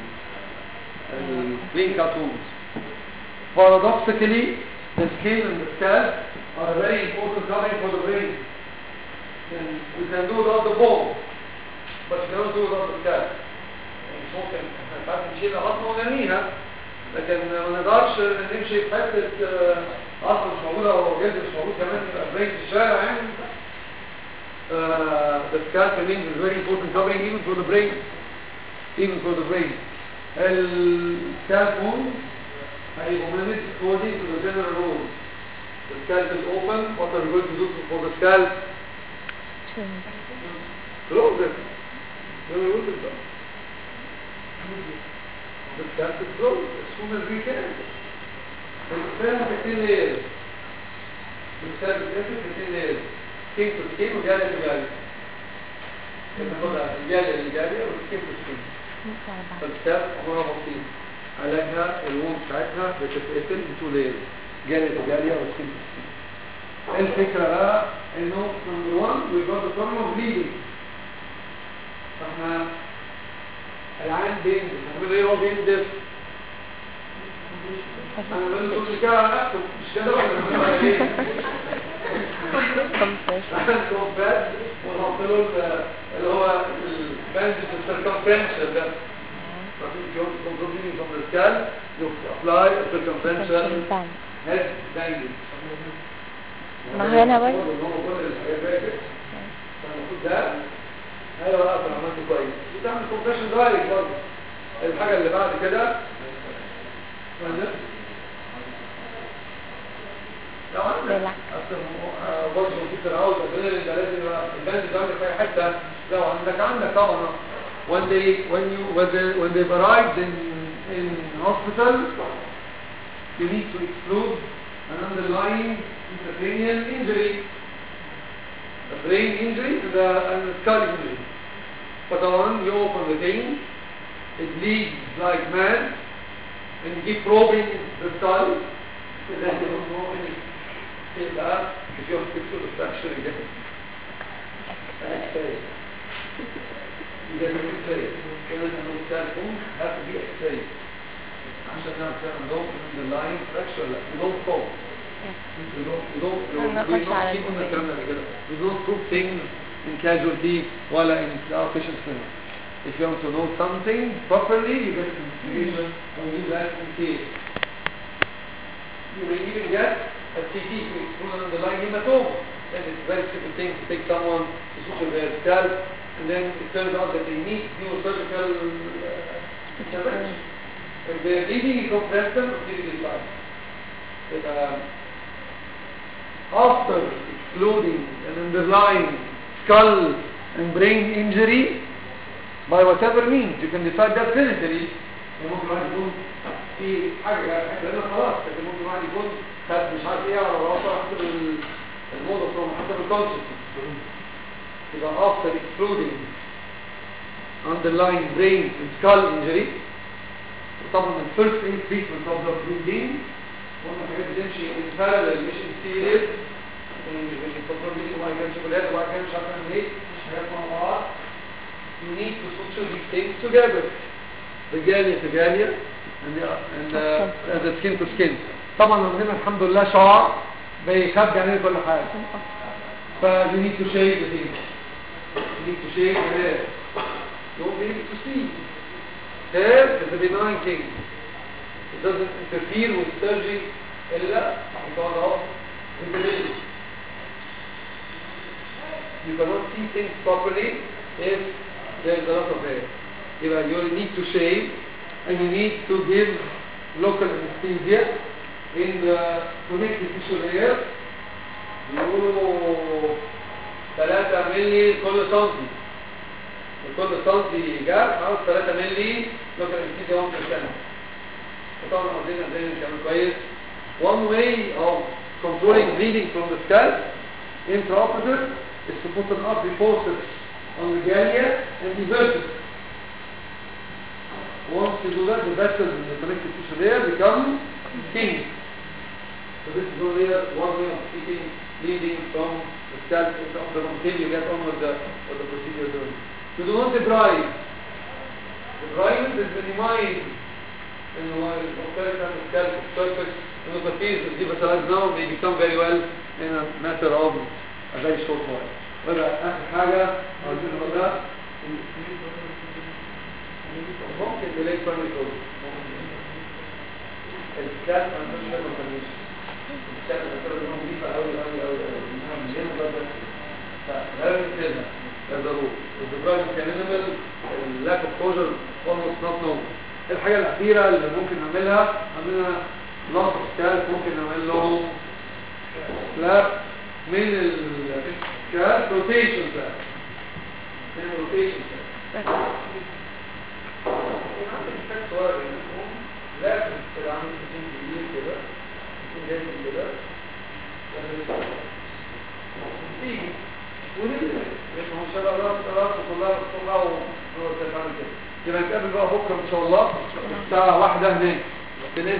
البين cartoons. Paradoxically, the skin and the scalp are a very important covering for the brain. And we can do without the bone, but we cannot do without the scalp. يعني مش ممكن احنا ساعات نشيل العظمة ونرميها لكن ما نقدرش نمشي في حتة آه، عظمة مش موجودة أو جلد مش موجود كمان يبقى برين في الشارع يعني uh, the scalp remains a very important covering even for the brain even for the brain السكالب wound هيبقوا managed according to the general rules the scalp is open what are we going to do for the scalp close it very good it does. the scalp is closed as soon as we can السكالب 15 layers السكالب is 15 layers skin to skin وجالية to جالية بناخدها الجالية للجالية والسكين to skin فالكتاب عمرها بسيط علاجها الوم بتاعتها بتتقفل بتو لير جالية جالية وسكين الفكرة بقى انه نمبر 1 we got the problem of bleeding فاحنا العين بيندف هنعمل ايه هو بيندف انا بقول له كل كده على نفسه مش كده ولا بنعمل ايه؟ compression كومبات ونحط له ال- اللي هو الباند السيركمفرنشال ده ففي يوم كومبرومين from the scalp you apply a circumferential band. head bandage ما هو هنا برضه هو كل الحاجات دي كده. فالمفروض ده ايوه بقى طب عملت كويس وتعمل كومبريشن دايركت برضه الحاجه اللي بعد كده فاهم؟ لو عندك ريلاكس. اصل آه، برضه في العوض غير انت لازم يبقى الباند ده عندك في اي حته لو عندك عندك طبعا when they when you when they when they've arrived in in hospital you need to exclude an underlying intracranial injury a brain injury and a, and a skull injury فطبعا you open the vein it bleeds like mad and you keep probing the skull and then you don't know any يبقى if you have to fix the fracture you get an X-ray you get an X-ray كمان انه التلفون have to be X-ray عشان نعرف كان عندهم underlying fracture لا you don't fall you don't you don't you أنا don't we أخش على don't keep on the الجميع. كلام ده كده we don't prove things in casualty ولا in our patient clinic if you want to know something properly you get investigation and you do that in case you may even get a CT to exclude an underlying hematoma. And it's a very simple thing to take someone to suture their scalp, and then it turns out that they need neurosurgical uh, intervention. If they're bleeding, you compress them, proceed with life. But, uh, after excluding an underlying skull and brain injury, by whatever means, you can decide that clinically, ممكن واحد يكون في حاجة لأنه خلاص لكن ممكن واحد يكون خد مش عارف ايه على راسه حسب ال- الموضة بتاعه حسب الكونسبت يبقى after excluding underlying brain and skull injury وطبعا الفيرست ايد تريتمنت اوف ذا بريدنج قلنا الحاجات دي تمشي ان بارallel مش ان سيريز الدكتور بيجي وبعد كده شوكولاته وبعد كده مش عارف اعمل ايه مش حاجات مع بعض you need to suture these things together the gania to gania and the, and the, and the skin to skin طبعا عندنا الحمد لله شعر بيخبي علينا كل حاجه ف you need to shave the thing you need to shave the hair you won't be able to see hair is a benign thing it doesn't interfere with surgery إلا because of visibility you cannot see things properly if there is a lot of hair. You, know, you need to shave and you need to give local anesthesia in the connective tissue layer بيقولوا 3 مللي كل سنتي كل سنتي جاب خلاص 3 مللي local anesthesia 1% فطبعا عاوزين ازاي نعمل كويس one way of controlling bleeding from the scalp intraoperative is to put an artery forceps on the ganglia and divert it. Once you do that, the vessels in the connective tissue there become thin. So this is only one way of keeping bleeding from the scalp of the until you get on with the, with the procedure doing. You do not debride. Debridement is minimized in the occurrence on the scalp surface. You know, the piece is devitalized now, they become very well in a matter of a very short while. وده اخر حاجة عاوزين نقولها ممكن تلاقي فاميلي كود الكلاب ما عندوش فاميلي كونديشن الكلاب الكلاب دي نظيفة قوي قوي قوي قوي انها مليانة بلد فلازم نسيبها ده ضروري الدبراج كانيمال اللاك اوف كوجر اولموست نوت نو الحاجة الأخيرة اللي ممكن نعملها عندنا لاس اوف سكالب ممكن نعمل له سلاب من السكالب روتيشن سلاب من روتيشن سلاب لكن كده عامل كتير كبير كده يكون جاي كده تيجي ونبدأ لأن هو شبه راس راس كلها كلها وهو تفعل كده يبقى نتقابل بقى بكره ان شاء الله الساعه واحدة هناك في ناس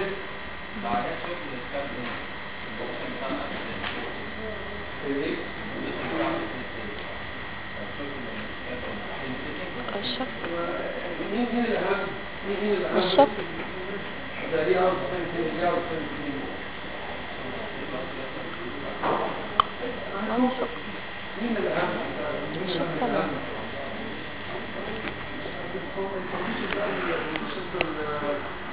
ايه الشق مين مين الاهم مين مين الاهم الشق ده ليه عاوز ثاني ثاني ليه عاوز ثاني ثاني أنا شق مين الاهم مين شكراً. الاهم